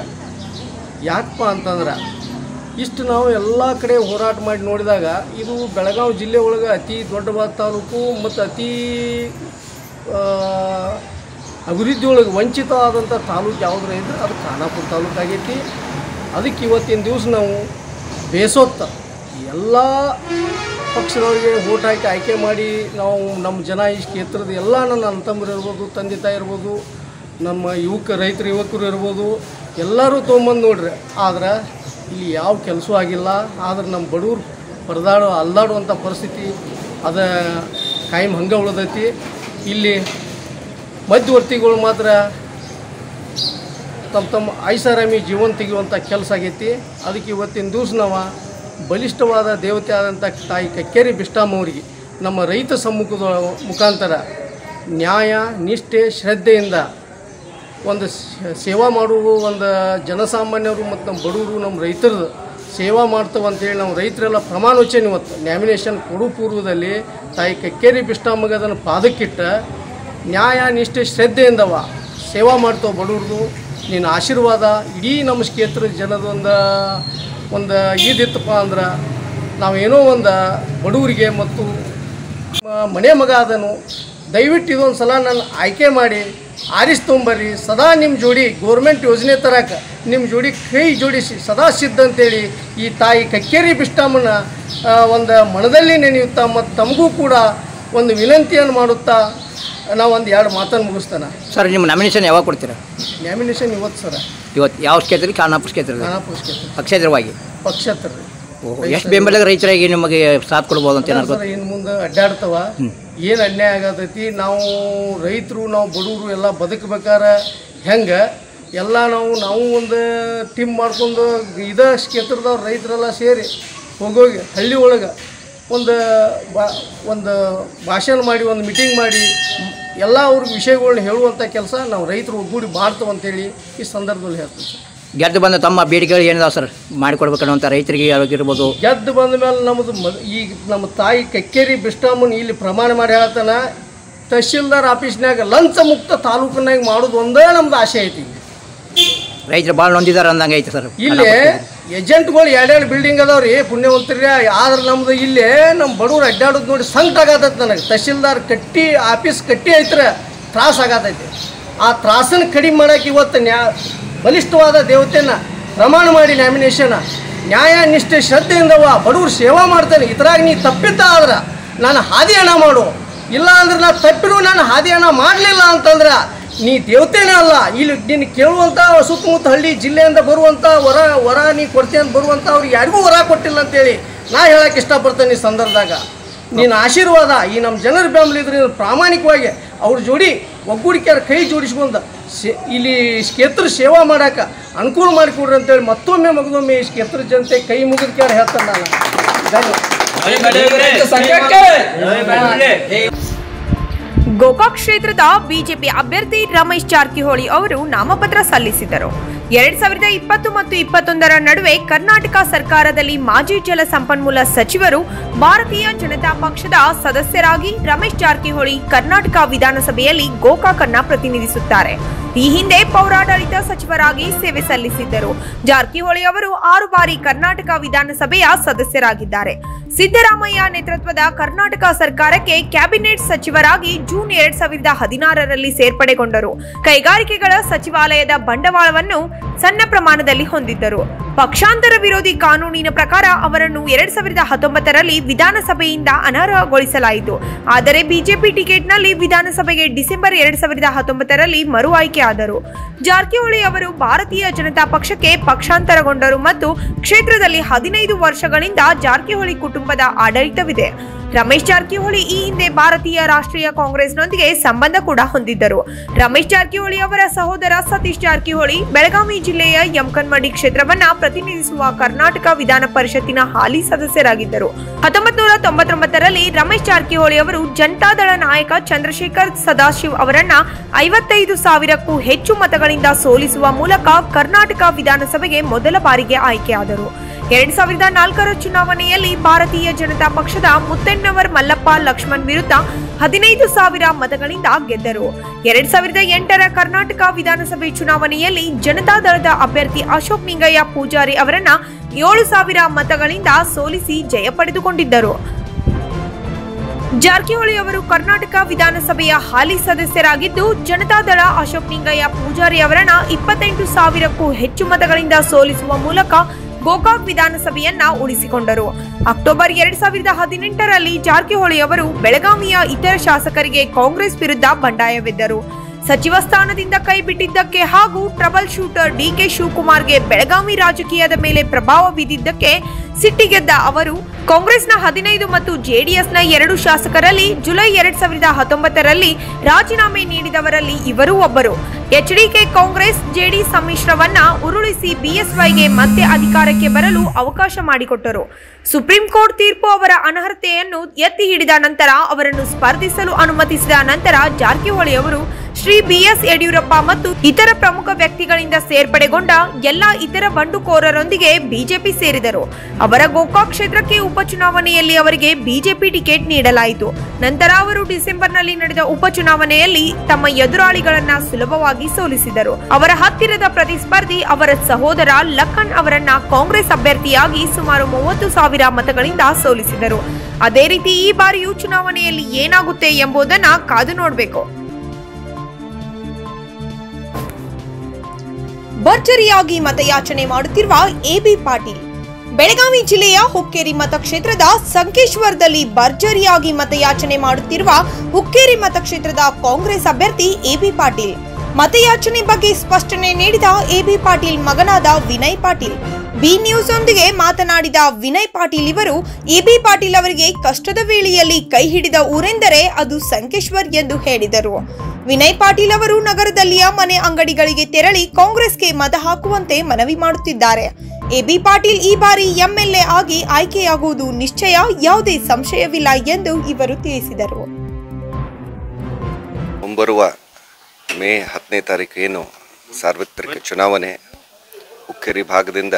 ಯಾಕಪ್ಪ ಅಂತಂದ್ರೆ ಇಷ್ಟು ನಾವು ಎಲ್ಲ ಕಡೆ ಹೋರಾಟ ಮಾಡಿ ನೋಡಿದಾಗ ಇದು ಬೆಳಗಾವಿ ಜಿಲ್ಲೆ ಒಳಗೆ ಅತಿ ದೊಡ್ಡವಾದ ತಾಲೂಕು ಮತ್ತು ಅತಿ ಆ, ಅಭಿವೃದ್ಧಿ ಒಳಗೆ ವಂಚಿತ ಆದಂಥ ತಾಲೂಕು ಯಾವುದ್ರ ಇದ್ರೆ ಅದು ಖಾನಾಪುರ ತಾಲೂಕು ಆಗೈತಿ ಅದಕ್ಕೆ ಇವತ್ತಿನ ದಿವಸ ನಾವು ಬೇಸೋತ್ತ ಎಲ್ಲ ಪಕ್ಷದವರಿಗೆ ಓಟ್ ಹಾಕಿ ಆಯ್ಕೆ ಮಾಡಿ ನಾವು ನಮ್ಮ ಜನ ಈ ಕ್ಷೇತ್ರದ ಎಲ್ಲ ನನ್ನ ಅಣ್ಣ ತಮ್ಮರು ಇರ್ಬೋದು ತಂದೆ ತಾಯಿ ಇರ್ಬೋದು ನಮ್ಮ ಯುವಕ ರೈತರು ಯುವಕರು ಇರ್ಬೋದು ಎಲ್ಲರೂ ತೊಗೊಂಬಂದು ನೋಡ್ರಿ ಆದ್ರೆ ಇಲ್ಲಿ ಯಾವ ಕೆಲಸ ಆಗಿಲ್ಲ ಆದ್ರೆ ನಮ್ಮ ಬಡವ್ರು ಪರದಾಡೋ ಅಲ್ಲಾಡುವಂಥ ಪರಿಸ್ಥಿತಿ ಅದ ಕಾಯಂ ಹಂಗೆ ಉಳ್ದೈತಿ ಇಲ್ಲಿ ಮಧ್ಯವರ್ತಿಗಳು ಮಾತ್ರ ತಮ್ಮ ತಮ್ಮ ಐಷಾರಾಮಿ ಜೀವನ ತೆಗೆಯುವಂಥ ಕೆಲಸ ಆಗೈತಿ ಅದಕ್ಕೆ ಇವತ್ತಿನ ದಿವಸ ನಾವು ಬಲಿಷ್ಠವಾದ ದೇವತೆ ಆದಂಥ ತಾಯಿ ಕಕ್ಕೇರಿ ಬಿಷ್ಟಾಮ್ ಅವರಿಗೆ ನಮ್ಮ ರೈತ ಸಮ್ಮುಖದ ಮುಖಾಂತರ ನ್ಯಾಯ ನಿಷ್ಠೆ ಶ್ರದ್ಧೆಯಿಂದ ಒಂದು ಸ- ಸೇವಾ ಮಾಡುವ ಒಂದು ಜನಸಾಮಾನ್ಯರು ಮತ್ತು ನಮ್ಮ ಬಡವರು ನಮ್ಮ ರೈತರದು ಸೇವಾ ಮಾಡ್ತೇವೆ ಅಂತೇಳಿ ನಾವು ರೈತರೆಲ್ಲ ಪ್ರಮಾಣ ವಚನ ಇವತ್ತು ನ್ಯಾಮಿನೇಷನ್ ಕೊಡು ಪೂರ್ವದಲ್ಲಿ ತಾಯಿ ಕಕ್ಕೇರಿ ಬಿಷ್ಟಾಮಗೆ ಅದನ್ನು ಪಾದಕ್ಕಿಟ್ಟ ನ್ಯಾಯ ನಿಷ್ಠೆ ಶ್ರದ್ಧೆಯಿಂದವ ಸೇವಾ ಮಾಡ್ತೇವೆ ಬಡವ್ರದು ನಿನ್ನ ಆಶೀರ್ವಾದ ಇಡೀ ನಮ್ಮ ಕ್ಷೇತ್ರದ ಜನದ ಒಂದು ಒಂದು ಇದಿತ್ತಪ್ಪ ಅಂದ್ರೆ ನಾವೇನೋ ಒಂದು ಬಡವರಿಗೆ ಮತ್ತು ಮ- ಮನೆ ಮಗ ಅದನು ದಯವಿಟ್ಟು ಇದೊಂದು ಸಲ ನನ್ನ ಆಯ್ಕೆ ಮಾಡಿ ಆರಿಸ್ ತೊಂಬರ್ರಿ ಸದಾ ನಿಮ್ಮ ಜೋಡಿ ಗೋರ್ಮೆಂಟ್ ಯೋಜನೆ ತರಕ ನಿಮ್ಮ ಜೋಡಿ ಕೈ ಜೋಡಿಸಿ ಸದಾ ಸಿದ್ಧ ಅಂತೇಳಿ ಈ ತಾಯಿ ಕಕ್ಕೇರಿ ಬಿಷ್ಟಾಮನ ಆ, ಒಂದು ಮನದಲ್ಲಿ ನೆನೆಯುತ್ತಾ ಮತ್ತು ತಮಗೂ ಕೂಡ ಒಂದು ವಿನಂತಿಯನ್ನು ಮಾಡುತ್ತಾ ನಾವು ಒಂದು ಎರಡು ಮಾತನ್ನು ಮುಗಿಸ್ತಾನೆ ಸರ್ ನಿಮ್ಮ ನಾಮಿನೇಷನ್ ಯಾವಾಗ ಕೊಡ್ತೀರಾ ನ್ಯಾಮಿನೇಷನ್ ಇವತ್ತು ಸರ ಇವತ್ತು ಯಾವ ಕ್ಷೇತ್ರದಲ್ಲಿ ಖಾನಾಪುರ ಕ್ಷೇತ್ರದಲ್ಲಿ ಖಾನಾಪುರ ಕ್ಷೇತ್ರ ಪಕ್ಷೇತರವಾಗಿ ಪಕ್ಷೇತರ ಎಷ್ಟು ಬೆಂಬಲ ರೈತರಿಗೆ ನಿಮಗೆ ಸಾಥ್ ಕೊಡ್ಬೋದು ಅಂತ ಏನಾದ್ರು ಸರ್ ಇನ್ನು ಮುಂದೆ ಅಡ್ಡಾಡ್ತವ ಏನು ಅನ್ಯಾಯ ಆಗತೈತಿ ನಾವು ರೈತರು ನಾವು ಬಡವರು ಎಲ್ಲ ಬದುಕಬೇಕಾರ ಹೆಂಗೆ ಎಲ್ಲ ನಾವು ನಾವು ಒಂದು ಟೀಮ್ ಮಾಡ್ಕೊಂಡು ಇದ ಕ್ಷೇತ್ರದವ್ರು ರೈತರೆಲ್ಲ ಸೇರಿ ಹೋಗೋಗಿ ಹಳ್ಳಿ ಒಳಗೆ ಒಂದು ಬಾ ಒಂದು ಭಾಷಣ ಮಾಡಿ ಒಂದು ಮೀಟಿಂಗ್ ಮಾಡಿ ಎಲ್ಲ ಅವ್ರ ವಿಷಯಗಳ್ನ ಹೇಳುವಂಥ ಕೆಲಸ ನಾವು ರೈತರು ಒಗ್ಗೂಡಿ ಮಾಡ್ತೇವೆ ಅಂತೇಳಿ ಈ ಸಂದರ್ಭದಲ್ಲಿ ಹೇಳ್ತೀನಿ ಸರ್ ಗೆದ್ದು ಬಂದ ತಮ್ಮ ಬೇಡಿಕೆಗಳು ಏನಿದಾವೆ ಸರ್ ಮಾಡಿಕೊಡ್ಬೇಕನ್ನುವಂಥ ರೈತರಿಗೆ ಆಗಿರ್ಬೋದು ಗೆದ್ದು ಬಂದ ಮೇಲೆ ನಮ್ಮದು ಮದ್ ಈಗ ನಮ್ಮ ತಾಯಿ ಕಕ್ಕೇರಿ ಬಿಷ್ಟಾಮನ್ ಇಲ್ಲಿ ಪ್ರಮಾಣ ಮಾಡಿ ಹೇಳ್ತಾನ ತಹಶೀಲ್ದಾರ್ ಆಫೀಸ್ನಾಗ ಲಂಚ ಮುಕ್ತ ತಾಲೂಕಿನಾಗ ಮಾಡೋದು ಒಂದೇ ನಮ್ದು ಆಸೆ ಐತಿ ರೈತರು ಭಾಳ ನೊಂದಿದ್ದಾರೆ ಅಂದಂಗೆ ಐತೆ ಸರ್ ಇಲ್ಲಿ ಏಜೆಂಟ್ಗಳು ಎರಡೆರಡು ಬಿಲ್ಡಿಂಗ್ ಅದಾವ್ರಿ ಪುಣ್ಯವಂತರಿ ಆದ್ರೆ ನಮ್ದು ಇಲ್ಲಿ ನಮ್ಮ ಬಡವ್ರು ಅಡ್ಡಾಡೋದು ನೋಡಿ ಸಂಕಟ ಆಗತೈತೆ ನನಗೆ ತಹಶೀಲ್ದಾರ್ ಕಟ್ಟಿ ಆಫೀಸ್ ಕಟ್ಟಿ ಐತ್ರ ತ್ರಾಸ ಆಗತೈತಿ ಆ ತ್ರಾಸನ್ನು ಕಡಿಮೆ ಮಾಡಕ್ಕೆ ಇವತ್ತು ನ್ಯಾ ಬಲಿಷ್ಠವಾದ ದೇವತೆನ ಪ್ರಮಾಣ ಮಾಡಿ ನ್ಯಾಮಿನೇಷನ್ ನ್ಯಾಯ ನಿಷ್ಠೆ ಶ್ರದ್ಧೆಯಿಂದವ ಬಡವ್ರು ಸೇವಾ ಮಾಡ್ತೇನೆ ಇದ್ರಾಗ ನೀ ತಪ್ಪಿದ್ದ ಆದ್ರೆ ನಾನು ಹಾದಿ ಹಣ ಮಾಡು ಇಲ್ಲ ಅಂದ್ರೆ ನಾ ತಪ್ಪಿರು ನಾನು ಹಾದಿ ಹಣ ಮಾಡಲಿಲ್ಲ ಅಂತಂದ್ರೆ ನೀ ದೇವತೆನೇ ಅಲ್ಲ ಇಲ್ಲಿ ನೀನು ಕೇಳುವಂಥ ಸುತ್ತಮುತ್ತ ಹಳ್ಳಿ ಜಿಲ್ಲೆಯಿಂದ ಬರುವಂಥ ವರ ವರ ನೀ ಕೊಡ್ತೀನಿ ಅಂತ ಬರುವಂಥ ಅವ್ರಿಗೆ ಯಾರಿಗೂ ವರ ಕೊಟ್ಟಿಲ್ಲ ಅಂತೇಳಿ ನಾ ಹೇಳಕ್ಕೆ ಇಷ್ಟಪಡ್ತೇನೆ ಈ ಸಂದರ್ಭದಾಗ ನೀನು ಆಶೀರ್ವಾದ ಈ ನಮ್ಮ ಜನರ ಬೆಂಬಲ ಇದ್ರೆ ನೀನು ಪ್ರಾಮಾಣಿಕವಾಗಿ ಅವ್ರ ಜೋಡಿ ಒಗ್ಗೂಡಿಕೆಯವ್ರ ಕೈ ಜೋಡಿಸ್ಕೊಂಡು ಸೇ ಇಲ್ಲಿ ಕ್ಷೇತ್ರ ಸೇವಾ ಮಾಡಕ್ಕೆ ಅನುಕೂಲ ಮಾಡಿಕೊಡ್ರಿ ಅಂತೇಳಿ ಮತ್ತೊಮ್ಮೆ ಮಗದೊಮ್ಮೆ ಈ ಕ್ಷೇತ್ರ ಜನತೆ ಕೈ ಮುಗಿದ್ಕ್ಯಾರ ಹೇಳ್ತಾನೆ ನಾನು ಧನ್ಯವಾದ ಗೋಕಾಕ್ ಕ್ಷೇತ್ರದ ಬಿಜೆಪಿ ಅಭ್ಯರ್ಥಿ ರಮೇಶ್ ಜಾರಕಿಹೊಳಿ ಅವರು ನಾಮಪತ್ರ ಸಲ್ಲಿಸಿದರು ಎರಡ್ ಸಾವಿರದ ಇಪ್ಪತ್ತು ಮತ್ತು ಇಪ್ಪತ್ತೊಂದರ ನಡುವೆ ಕರ್ನಾಟಕ ಸರ್ಕಾರದಲ್ಲಿ ಮಾಜಿ ಜಲ ಸಂಪನ್ಮೂಲ ಸಚಿವರು ಭಾರತೀಯ ಜನತಾ ಪಕ್ಷದ ಸದಸ್ಯರಾಗಿ ರಮೇಶ್ ಜಾರಕಿಹೊಳಿ ಕರ್ನಾಟಕ ವಿಧಾನಸಭೆಯಲ್ಲಿ ಗೋಕಾಕನ್ನ ಪ್ರತಿನಿಧಿಸುತ್ತಾರೆ ಈ ಹಿಂದೆ ಪೌರಾಡಳಿತ ಸಚಿವರಾಗಿ ಸೇವೆ ಸಲ್ಲಿಸಿದ್ದರು ಜಾರಕಿಹೊಳಿ ಅವರು ಆರು ಬಾರಿ ಕರ್ನಾಟಕ ವಿಧಾನಸಭೆಯ ಸದಸ್ಯರಾಗಿದ್ದಾರೆ ಸಿದ್ದರಾಮಯ್ಯ ನೇತೃತ್ವದ ಕರ್ನಾಟಕ ಸರ್ಕಾರಕ್ಕೆ ಕ್ಯಾಬಿನೆಟ್ ಸಚಿವರಾಗಿ ಜೂನ್ ಎರಡ್ ಸಾವಿರದ ಹದಿನಾರರಲ್ಲಿ ಸೇರ್ಪಡೆಗೊಂಡರು ಕೈಗಾರಿಕೆಗಳ ಸಚಿವಾಲಯದ ಬಂಡವಾಳವನ್ನು ಸಣ್ಣ ಪ್ರಮಾಣದಲ್ಲಿ ಹೊಂದಿದ್ದರು ಪಕ್ಷಾಂತರ ವಿರೋಧಿ ಕಾನೂನಿನ ಪ್ರಕಾರ ಅವರನ್ನು ಎರಡ್ ಸಾವಿರದ ಹತ್ತೊಂಬತ್ತರಲ್ಲಿ ವಿಧಾನಸಭೆಯಿಂದ ಅನರ್ಹಗೊಳಿಸಲಾಯಿತು ಆದರೆ ಬಿಜೆಪಿ ಟಿಕೆಟ್ನಲ್ಲಿ ವಿಧಾನಸಭೆಗೆ ಡಿಸೆಂಬರ್ ಎರಡ್ ಸಾವಿರದ ಹತ್ತೊಂಬತ್ತರಲ್ಲಿ ಮರು ಆಯ್ಕೆ ಆದರು ಜಾರಕಿಹೊಳಿ ಅವರು ಭಾರತೀಯ ಜನತಾ ಪಕ್ಷಕ್ಕೆ ಪಕ್ಷಾಂತರಗೊಂಡರು ಮತ್ತು ಕ್ಷೇತ್ರದಲ್ಲಿ ಹದಿನೈದು ವರ್ಷಗಳಿಂದ ಜಾರಕಿಹೊಳಿ ಕುಟುಂಬದ ಆಡಳಿತವಿದೆ ರಮೇಶ್ ಜಾರಕಿಹೊಳಿ ಈ ಹಿಂದೆ ಭಾರತೀಯ ರಾಷ್ಟ್ರೀಯ ಕಾಂಗ್ರೆಸ್ನೊಂದಿಗೆ ಸಂಬಂಧ ಕೂಡ ಹೊಂದಿದ್ದರು ರಮೇಶ್ ಜಾರಕಿಹೊಳಿ ಅವರ ಸಹೋದರ ಸತೀಶ್ ಜಾರಕಿಹೊಳಿ ಬೆಳಗಾವಿ ಜಿಲ್ಲೆಯ ಯಮಕನ್ಮಡಿ ಕ್ಷೇತ್ರವನ್ನ ಪ್ರತಿನಿಧಿಸುವ ಕರ್ನಾಟಕ ವಿಧಾನ ಪರಿಷತ್ತಿನ ಹಾಲಿ ಸದಸ್ಯರಾಗಿದ್ದರು ಹತ್ತೊಂಬತ್ತು ನೂರ ತೊಂಬತ್ತೊಂಬತ್ತರಲ್ಲಿ ರಮೇಶ್ ಜಾರಕಿಹೊಳಿ ಅವರು ಜನತಾದಳ ನಾಯಕ ಚಂದ್ರಶೇಖರ್ ಸದಾಶಿವ್ ಅವರನ್ನ ಐವತ್ತೈದು ಸಾವಿರಕ್ಕೂ ಹೆಚ್ಚು ಮತಗಳಿಂದ ಸೋಲಿಸುವ ಮೂಲಕ ಕರ್ನಾಟಕ ವಿಧಾನಸಭೆಗೆ ಮೊದಲ ಬಾರಿಗೆ ಆಯ್ಕೆಯಾದರು ಎರಡ್ ಸಾವಿರದ ನಾಲ್ಕರ ಚುನಾವಣೆಯಲ್ಲಿ ಭಾರತೀಯ ಜನತಾ ಪಕ್ಷದ ಮುತ್ತಣ್ಣವರ್ ಮಲ್ಲಪ್ಪ ಲಕ್ಷ್ಮಣ್ ವಿರುದ್ಧ ಹದಿನೈದು ಸಾವಿರ ಮತಗಳಿಂದ ಗೆದ್ದರು ಎರಡ್ ಸಾವಿರದ ಎಂಟರ ಕರ್ನಾಟಕ ವಿಧಾನಸಭೆ ಚುನಾವಣೆಯಲ್ಲಿ ಜನತಾದಳದ ಅಭ್ಯರ್ಥಿ ಅಶೋಕ್ ನಿಂಗಯ್ಯ ಪೂಜಾರಿ ಅವರನ್ನ ಏಳು ಸಾವಿರ ಮತಗಳಿಂದ ಸೋಲಿಸಿ ಜಯ ಪಡೆದುಕೊಂಡಿದ್ದರು ಜಾರಕಿಹೊಳಿ ಅವರು ಕರ್ನಾಟಕ ವಿಧಾನಸಭೆಯ ಹಾಲಿ ಸದಸ್ಯರಾಗಿದ್ದು ಜನತಾದಳ ಅಶೋಕ್ ನಿಂಗಯ್ಯ ಪೂಜಾರಿ ಅವರನ್ನ ಇಪ್ಪತ್ತೆಂಟು ಸಾವಿರಕ್ಕೂ ಹೆಚ್ಚು ಮತಗಳಿಂದ ಸೋಲಿಸುವ ಮೂಲಕ ಗೋಕಾಕ್ ವಿಧಾನಸಭೆಯನ್ನ ಉಳಿಸಿಕೊಂಡರು ಅಕ್ಟೋಬರ್ ಎರಡ್ ಸಾವಿರದ ಹದಿನೆಂಟರಲ್ಲಿ ಜಾರಕಿಹೊಳಿ ಅವರು ಬೆಳಗಾವಿಯ ಇತರ ಶಾಸಕರಿಗೆ ಕಾಂಗ್ರೆಸ್ ವಿರುದ್ಧ ಬಂಡಾಯವೆದ್ದರು ಸಚಿವ ಸ್ಥಾನದಿಂದ ಕೈಬಿಟ್ಟಿದ್ದಕ್ಕೆ ಹಾಗೂ ಟ್ರಬಲ್ ಶೂಟರ್ ಡಿಕೆ ಶಿವಕುಮಾರ್ಗೆ ಬೆಳಗಾವಿ ರಾಜಕೀಯದ ಮೇಲೆ ಪ್ರಭಾವ ಬೀದಿದ್ದಕ್ಕೆ ಸಿಟ್ಟಿಗೆದ್ದ ಅವರು ಕಾಂಗ್ರೆಸ್ನ ಹದಿನೈದು ಮತ್ತು ಜೆಡಿಎಸ್ನ ಎರಡು ಶಾಸಕರಲ್ಲಿ ಜುಲೈ ಎರಡ್ ಸಾವಿರದ ಹತ್ತೊಂಬತ್ತರಲ್ಲಿ ರಾಜೀನಾಮೆ ನೀಡಿದವರಲ್ಲಿ ಇವರೂ ಒಬ್ಬರು ಎಚ್ಡಿಕೆ ಕಾಂಗ್ರೆಸ್ ಜೆಡಿ ಸಮ್ಮಿಶ್ರವನ್ನ ಉರುಳಿಸಿ ಬಿಎಸ್ವೈಗೆ ಮತ್ತೆ ಅಧಿಕಾರಕ್ಕೆ ಬರಲು ಅವಕಾಶ ಮಾಡಿಕೊಟ್ಟರು ಸುಪ್ರೀಂ ಕೋರ್ಟ್ ತೀರ್ಪು ಅವರ ಅನರ್ಹತೆಯನ್ನು ಎತ್ತಿ ಹಿಡಿದ ನಂತರ ಅವರನ್ನು ಸ್ಪರ್ಧಿಸಲು ಅನುಮತಿಸಿದ ನಂತರ ಜಾರಕಿಹೊಳಿ ಅವರು ಶ್ರೀ ಬಿಎಸ್ ಯಡಿಯೂರಪ್ಪ ಮತ್ತು ಇತರ ಪ್ರಮುಖ ವ್ಯಕ್ತಿಗಳಿಂದ ಸೇರ್ಪಡೆಗೊಂಡ ಎಲ್ಲಾ ಇತರ ಬಂಡುಕೋರರೊಂದಿಗೆ ಬಿಜೆಪಿ ಸೇರಿದರು ಅವರ ಗೋಕಾಕ್ ಕ್ಷೇತ್ರಕ್ಕೆ ಉಪಚುನಾವಣೆಯಲ್ಲಿ ಅವರಿಗೆ ಬಿಜೆಪಿ ಟಿಕೆಟ್ ನೀಡಲಾಯಿತು ನಂತರ ಅವರು ಡಿಸೆಂಬರ್ನಲ್ಲಿ ನಡೆದ ಉಪಚುನಾವಣೆಯಲ್ಲಿ ತಮ್ಮ ಎದುರಾಳಿಗಳನ್ನ ಸುಲಭವಾಗಿ ಸೋಲಿಸಿದರು ಅವರ ಹತ್ತಿರದ ಪ್ರತಿಸ್ಪರ್ಧಿ ಅವರ ಸಹೋದರ ಲಖನ್ ಅವರನ್ನ ಕಾಂಗ್ರೆಸ್ ಅಭ್ಯರ್ಥಿಯಾಗಿ ಸುಮಾರು ಮೂವತ್ತು ಸಾವಿರ ಮತಗಳಿಂದ ಸೋಲಿಸಿದರು ಅದೇ ರೀತಿ ಈ ಬಾರಿಯೂ ಚುನಾವಣೆಯಲ್ಲಿ ಏನಾಗುತ್ತೆ ಎಂಬುದನ್ನ ಕಾದು ನೋಡಬೇಕು ಭರ್ಜರಿಯಾಗಿ ಮತಯಾಚನೆ ಮಾಡುತ್ತಿರುವ ಎಬಿ ಪಾಟೀಲ್ ಬೆಳಗಾವಿ ಜಿಲ್ಲೆಯ ಹುಕ್ಕೇರಿ ಮತಕ್ಷೇತ್ರದ ಸಂಕೇಶ್ವರದಲ್ಲಿ ಭರ್ಜರಿಯಾಗಿ ಮತಯಾಚನೆ ಮಾಡುತ್ತಿರುವ ಹುಕ್ಕೇರಿ ಮತಕ್ಷೇತ್ರದ ಕಾಂಗ್ರೆಸ್ ಅಭ್ಯರ್ಥಿ ಎಬಿ ಪಾಟೀಲ್ ಮತಯಾಚನೆ ಬಗ್ಗೆ ಸ್ಪಷ್ಟನೆ ನೀಡಿದ ಎಬಿ ಪಾಟೀಲ್ ಮಗನಾದ ವಿನಯ್ ಪಾಟೀಲ್ ಬಿ ನ್ಯೂಸ್ ಒಂದಿಗೆ ಮಾತನಾಡಿದ ವಿನಯ್ ಪಾಟೀಲ್ ಇವರು ಎಬಿ ಪಾಟೀಲ್ ಅವರಿಗೆ ಕಷ್ಟದ ವೇಳೆಯಲ್ಲಿ ಕೈ ಹಿಡಿದ ಊರೆಂದರೆ ಅದು ಸಂಕೇಶ್ವರ್ ಎಂದು ಹೇಳಿದರು ವಿನಯ್ ಪಾಟೀಲ್ ಅವರು ನಗರದಲ್ಲಿಯ ಮನೆ ಅಂಗಡಿಗಳಿಗೆ ತೆರಳಿ ಕಾಂಗ್ರೆಸ್ಗೆ ಮತ ಹಾಕುವಂತೆ ಮನವಿ ಮಾಡುತ್ತಿದ್ದಾರೆ ಎಬಿ ಪಾಟೀಲ್ ಈ ಬಾರಿ ಎಂಎಲ್ಎ ಆಗಿ ಆಯ್ಕೆಯಾಗುವುದು ನಿಶ್ಚಯ ಯಾವುದೇ ಸಂಶಯವಿಲ್ಲ ಎಂದು ಇವರು ತಿಳಿಸಿದರು ಮುಂಬರುವ ಮೇ ಹತ್ತನೇ ತಾರೀಕು ಏನು ಸಾರ್ವತ್ರಿಕ ಚುನಾವಣೆ ಹುಕ್ಕೇರಿ ಭಾಗದಿಂದ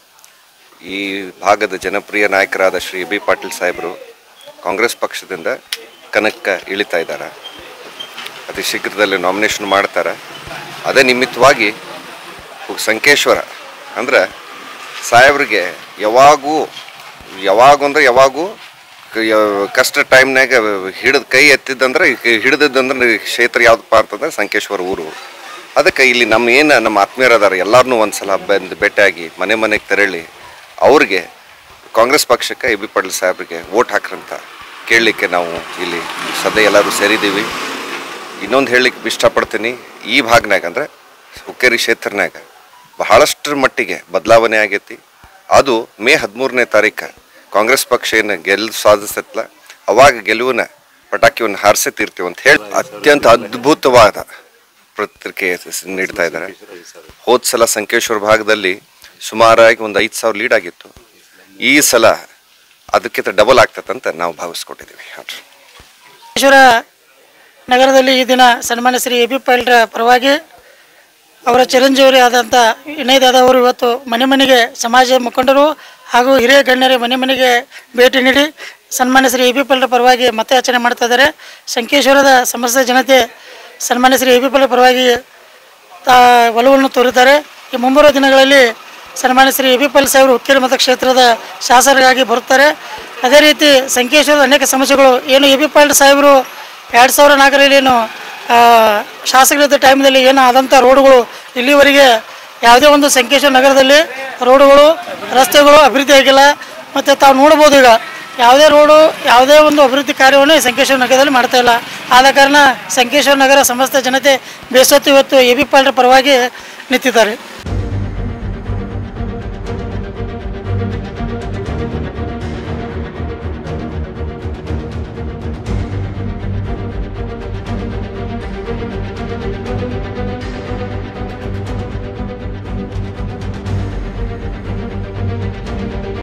ಈ ಭಾಗದ ಜನಪ್ರಿಯ ನಾಯಕರಾದ ಶ್ರೀ ಬಿ ಪಾಟೀಲ್ ಸಾಹೇಬರು ಕಾಂಗ್ರೆಸ್ ಪಕ್ಷದಿಂದ ಕನಕ ಇಳಿತಾ ಇದ್ದಾರೆ ಅತಿ ಶೀಘ್ರದಲ್ಲಿ ನಾಮಿನೇಷನ್ ಮಾಡ್ತಾರೆ ಅದೇ ನಿಮಿತ್ತವಾಗಿ ಹು- ಸಂಕೇಶ್ವರ ಅಂದ್ರೆ ಸಾಹೇಬ್ರಿಗೆ ಯಾವಾಗೂ ಯಾವಾಗ ಅಂದ್ರೆ ಯಾವಾಗೂ ಕ- ಯ- ಕಷ್ಟ ಟೈಮ್ನಾಗ ಹಿಡಿದು ಕೈ ಎತ್ತಿದ್ದಂದ್ರೆ ಹಿಡಿದಿದ್ದಂದ್ರೆ ಕ್ಷೇತ್ರ ಯಾವ್ದಪ್ಪ ಅಂತಂದ್ರೆ ಸಂಕೇಶ್ವರ ಊರು ಅದಕ್ಕೆ ಇಲ್ಲಿ ನಮ್ಮ ಏನು ನಮ್ಮ ಆತ್ಮೀಯರು ಅದಾರ ಎಲ್ಲರನ್ನೂ ಒಂದು ಸಲ ಬಂದು ಭೇಟಿಯಾಗಿ ಮನೆ ಮನೆಗೆ ತೆರಳಿ ಅವ್ರಿಗೆ ಕಾಂಗ್ರೆಸ್ ಪಕ್ಷಕ್ಕೆ ಎ ಬಿ ಪಾಟೀಲ್ ಸಾಹೇಬ್ರಿಗೆ ವೋಟ್ ಹಾಕ್ರಂತ ಕೇಳಲಿಕ್ಕೆ ನಾವು ಇಲ್ಲಿ ಸದ್ಯ ಎಲ್ಲರೂ ಸೇರಿದ್ದೀವಿ ಇನ್ನೊಂದು ಹೇಳಲಿಕ್ಕೆ ಇಷ್ಟಪಡ್ತೀನಿ ಈ ಭಾಗನಾಗ ಅಂದರೆ ಹುಕ್ಕೇರಿ ಕ್ಷೇತ್ರನಾಗ ಬಹಳಷ್ಟರ ಮಟ್ಟಿಗೆ ಬದಲಾವಣೆ ಆಗೈತಿ ಅದು ಮೇ ಹದಿಮೂರನೇ ತಾರೀಕು ಕಾಂಗ್ರೆಸ್ ಪಕ್ಷ ಏನು ಗೆಲ್ ಸಾಧಿಸತ್ಲ ಅವಾಗ ಗೆಲುವಿನ ಪಟಾಕಿಯನ್ನು ಹಾರಿಸೇ ತೀರ್ತೀವಿ ಅಂತ ಹೇಳಿ ಅತ್ಯಂತ ಅದ್ಭುತವಾದ ಪ್ರತಿಕ್ರಿಯೆ ಸ- ನೀಡ್ತಾ ಇದ್ದಾರೆ ಹೋದ ಸಲ ಸಂಕೇಶ್ವರ ಭಾಗದಲ್ಲಿ ಸುಮಾರಾಗಿ ಒಂದು ಐದು ಸಾವಿರ ಲೀಡ್ ಆಗಿತ್ತು ಈ ಸಲ ಅದಕ್ಕಿಂತ ಡಬಲ್ ಆಗ್ತದಂತ ನಾವು ಭಾವಿಸ್ಕೊಂಡಿದ್ದೀವಿ ಹಾಂ ಈಶ್ವರ ನಗರದಲ್ಲಿ ಈ ದಿನ ಸನ್ಮಾನ್ಯ ಶ್ರೀ ಎ ಬಿ ಪಾಟೀಲ್ರ ಪರವಾಗಿ ಅವರ ಚಿರಂಜೀವಿ ಆದಂಥ ವಿನಯ್ ದಾದಾ ಅವರು ಇವತ್ತು ಮನೆ ಮನೆಗೆ ಸಮಾಜ ಮುಖಂಡರು ಹಾಗೂ ಹಿರಿಯ ಗಣ್ಯರ ಮನೆ ಮನೆಗೆ ಭೇಟಿ ನೀಡಿ ಸನ್ಮಾನ್ಯ ಶ್ರೀ ಎ ಬಿ ಪಾಟೀಲ್ರ ಪರವಾಗಿ ಮತಯಾಚನೆ ಮಾಡ್ತಾ ಇದ್ದಾರೆ ಸಂಕೇಶ್ವರದ ಸಮಸ್ತ ಜನತೆ ಸನ್ಮಾನ್ಯ ಶ್ರೀ ಎ ಬಿ ಪಾಟೀಲ್ ಪರವಾಗಿ ತಾ ಒಲವನ್ನು ತೋರಿದ್ದಾರೆ ಈ ಮುಂಬರುವ ದಿನಗಳಲ್ಲಿ ಸನ್ಮಾನ್ಯ ಶ್ರೀ ಎ ಬಿ ಪಾಟೀಲ್ ಸಾಹೇಬರು ಹುಕ್ಕೇರಿ ಮತಕ್ಷೇತ್ರದ ಶಾಸಕರಾಗಿ ಬರುತ್ತಾರೆ ಅದೇ ರೀತಿ ಸಂಕೇಶ್ವರದ ಅನೇಕ ಸಮಸ್ಯೆಗಳು ಏನು ಎ ಬಿ ಪಾಟೀಲ್ ಸಾಹೇಬರು ಎರಡು ಸಾವಿರ ನಾಲ್ಕರಲ್ಲಿ ಏನು ಆ, ಶಾಸಕರಿದ್ದ ಟೈಮ್ನಲ್ಲಿ ಏನು ಆದಂಥ ರೋಡ್ಗಳು ಇಲ್ಲಿವರೆಗೆ ಯಾವುದೇ ಒಂದು ಸಂಕೇಶ್ವರ ನಗರದಲ್ಲಿ ರೋಡುಗಳು ರಸ್ತೆಗಳು ಅಭಿವೃದ್ಧಿ ಆಗಿಲ್ಲ ಮತ್ತು ತಾವು ನೋಡ್ಬೋದು ಈಗ ಯಾವುದೇ ರೋಡು ಯಾವುದೇ ಒಂದು ಅಭಿವೃದ್ಧಿ ಕಾರ್ಯವನ್ನು ಈ ಸಂಕೇಶ್ವರ ನಗರದಲ್ಲಿ ಮಾಡ್ತಾ ಇಲ್ಲ ಆದ ಕಾರಣ ಸಂಕೇಶ್ವರ ನಗರ ಸಮಸ್ತ ಜನತೆ ಬೇಸತ್ತು ಇವತ್ತು ಎ ಬಿ ಪಾಲ್ರ ಪರವಾಗಿ ನಿಂತಿದ್ದಾರೆ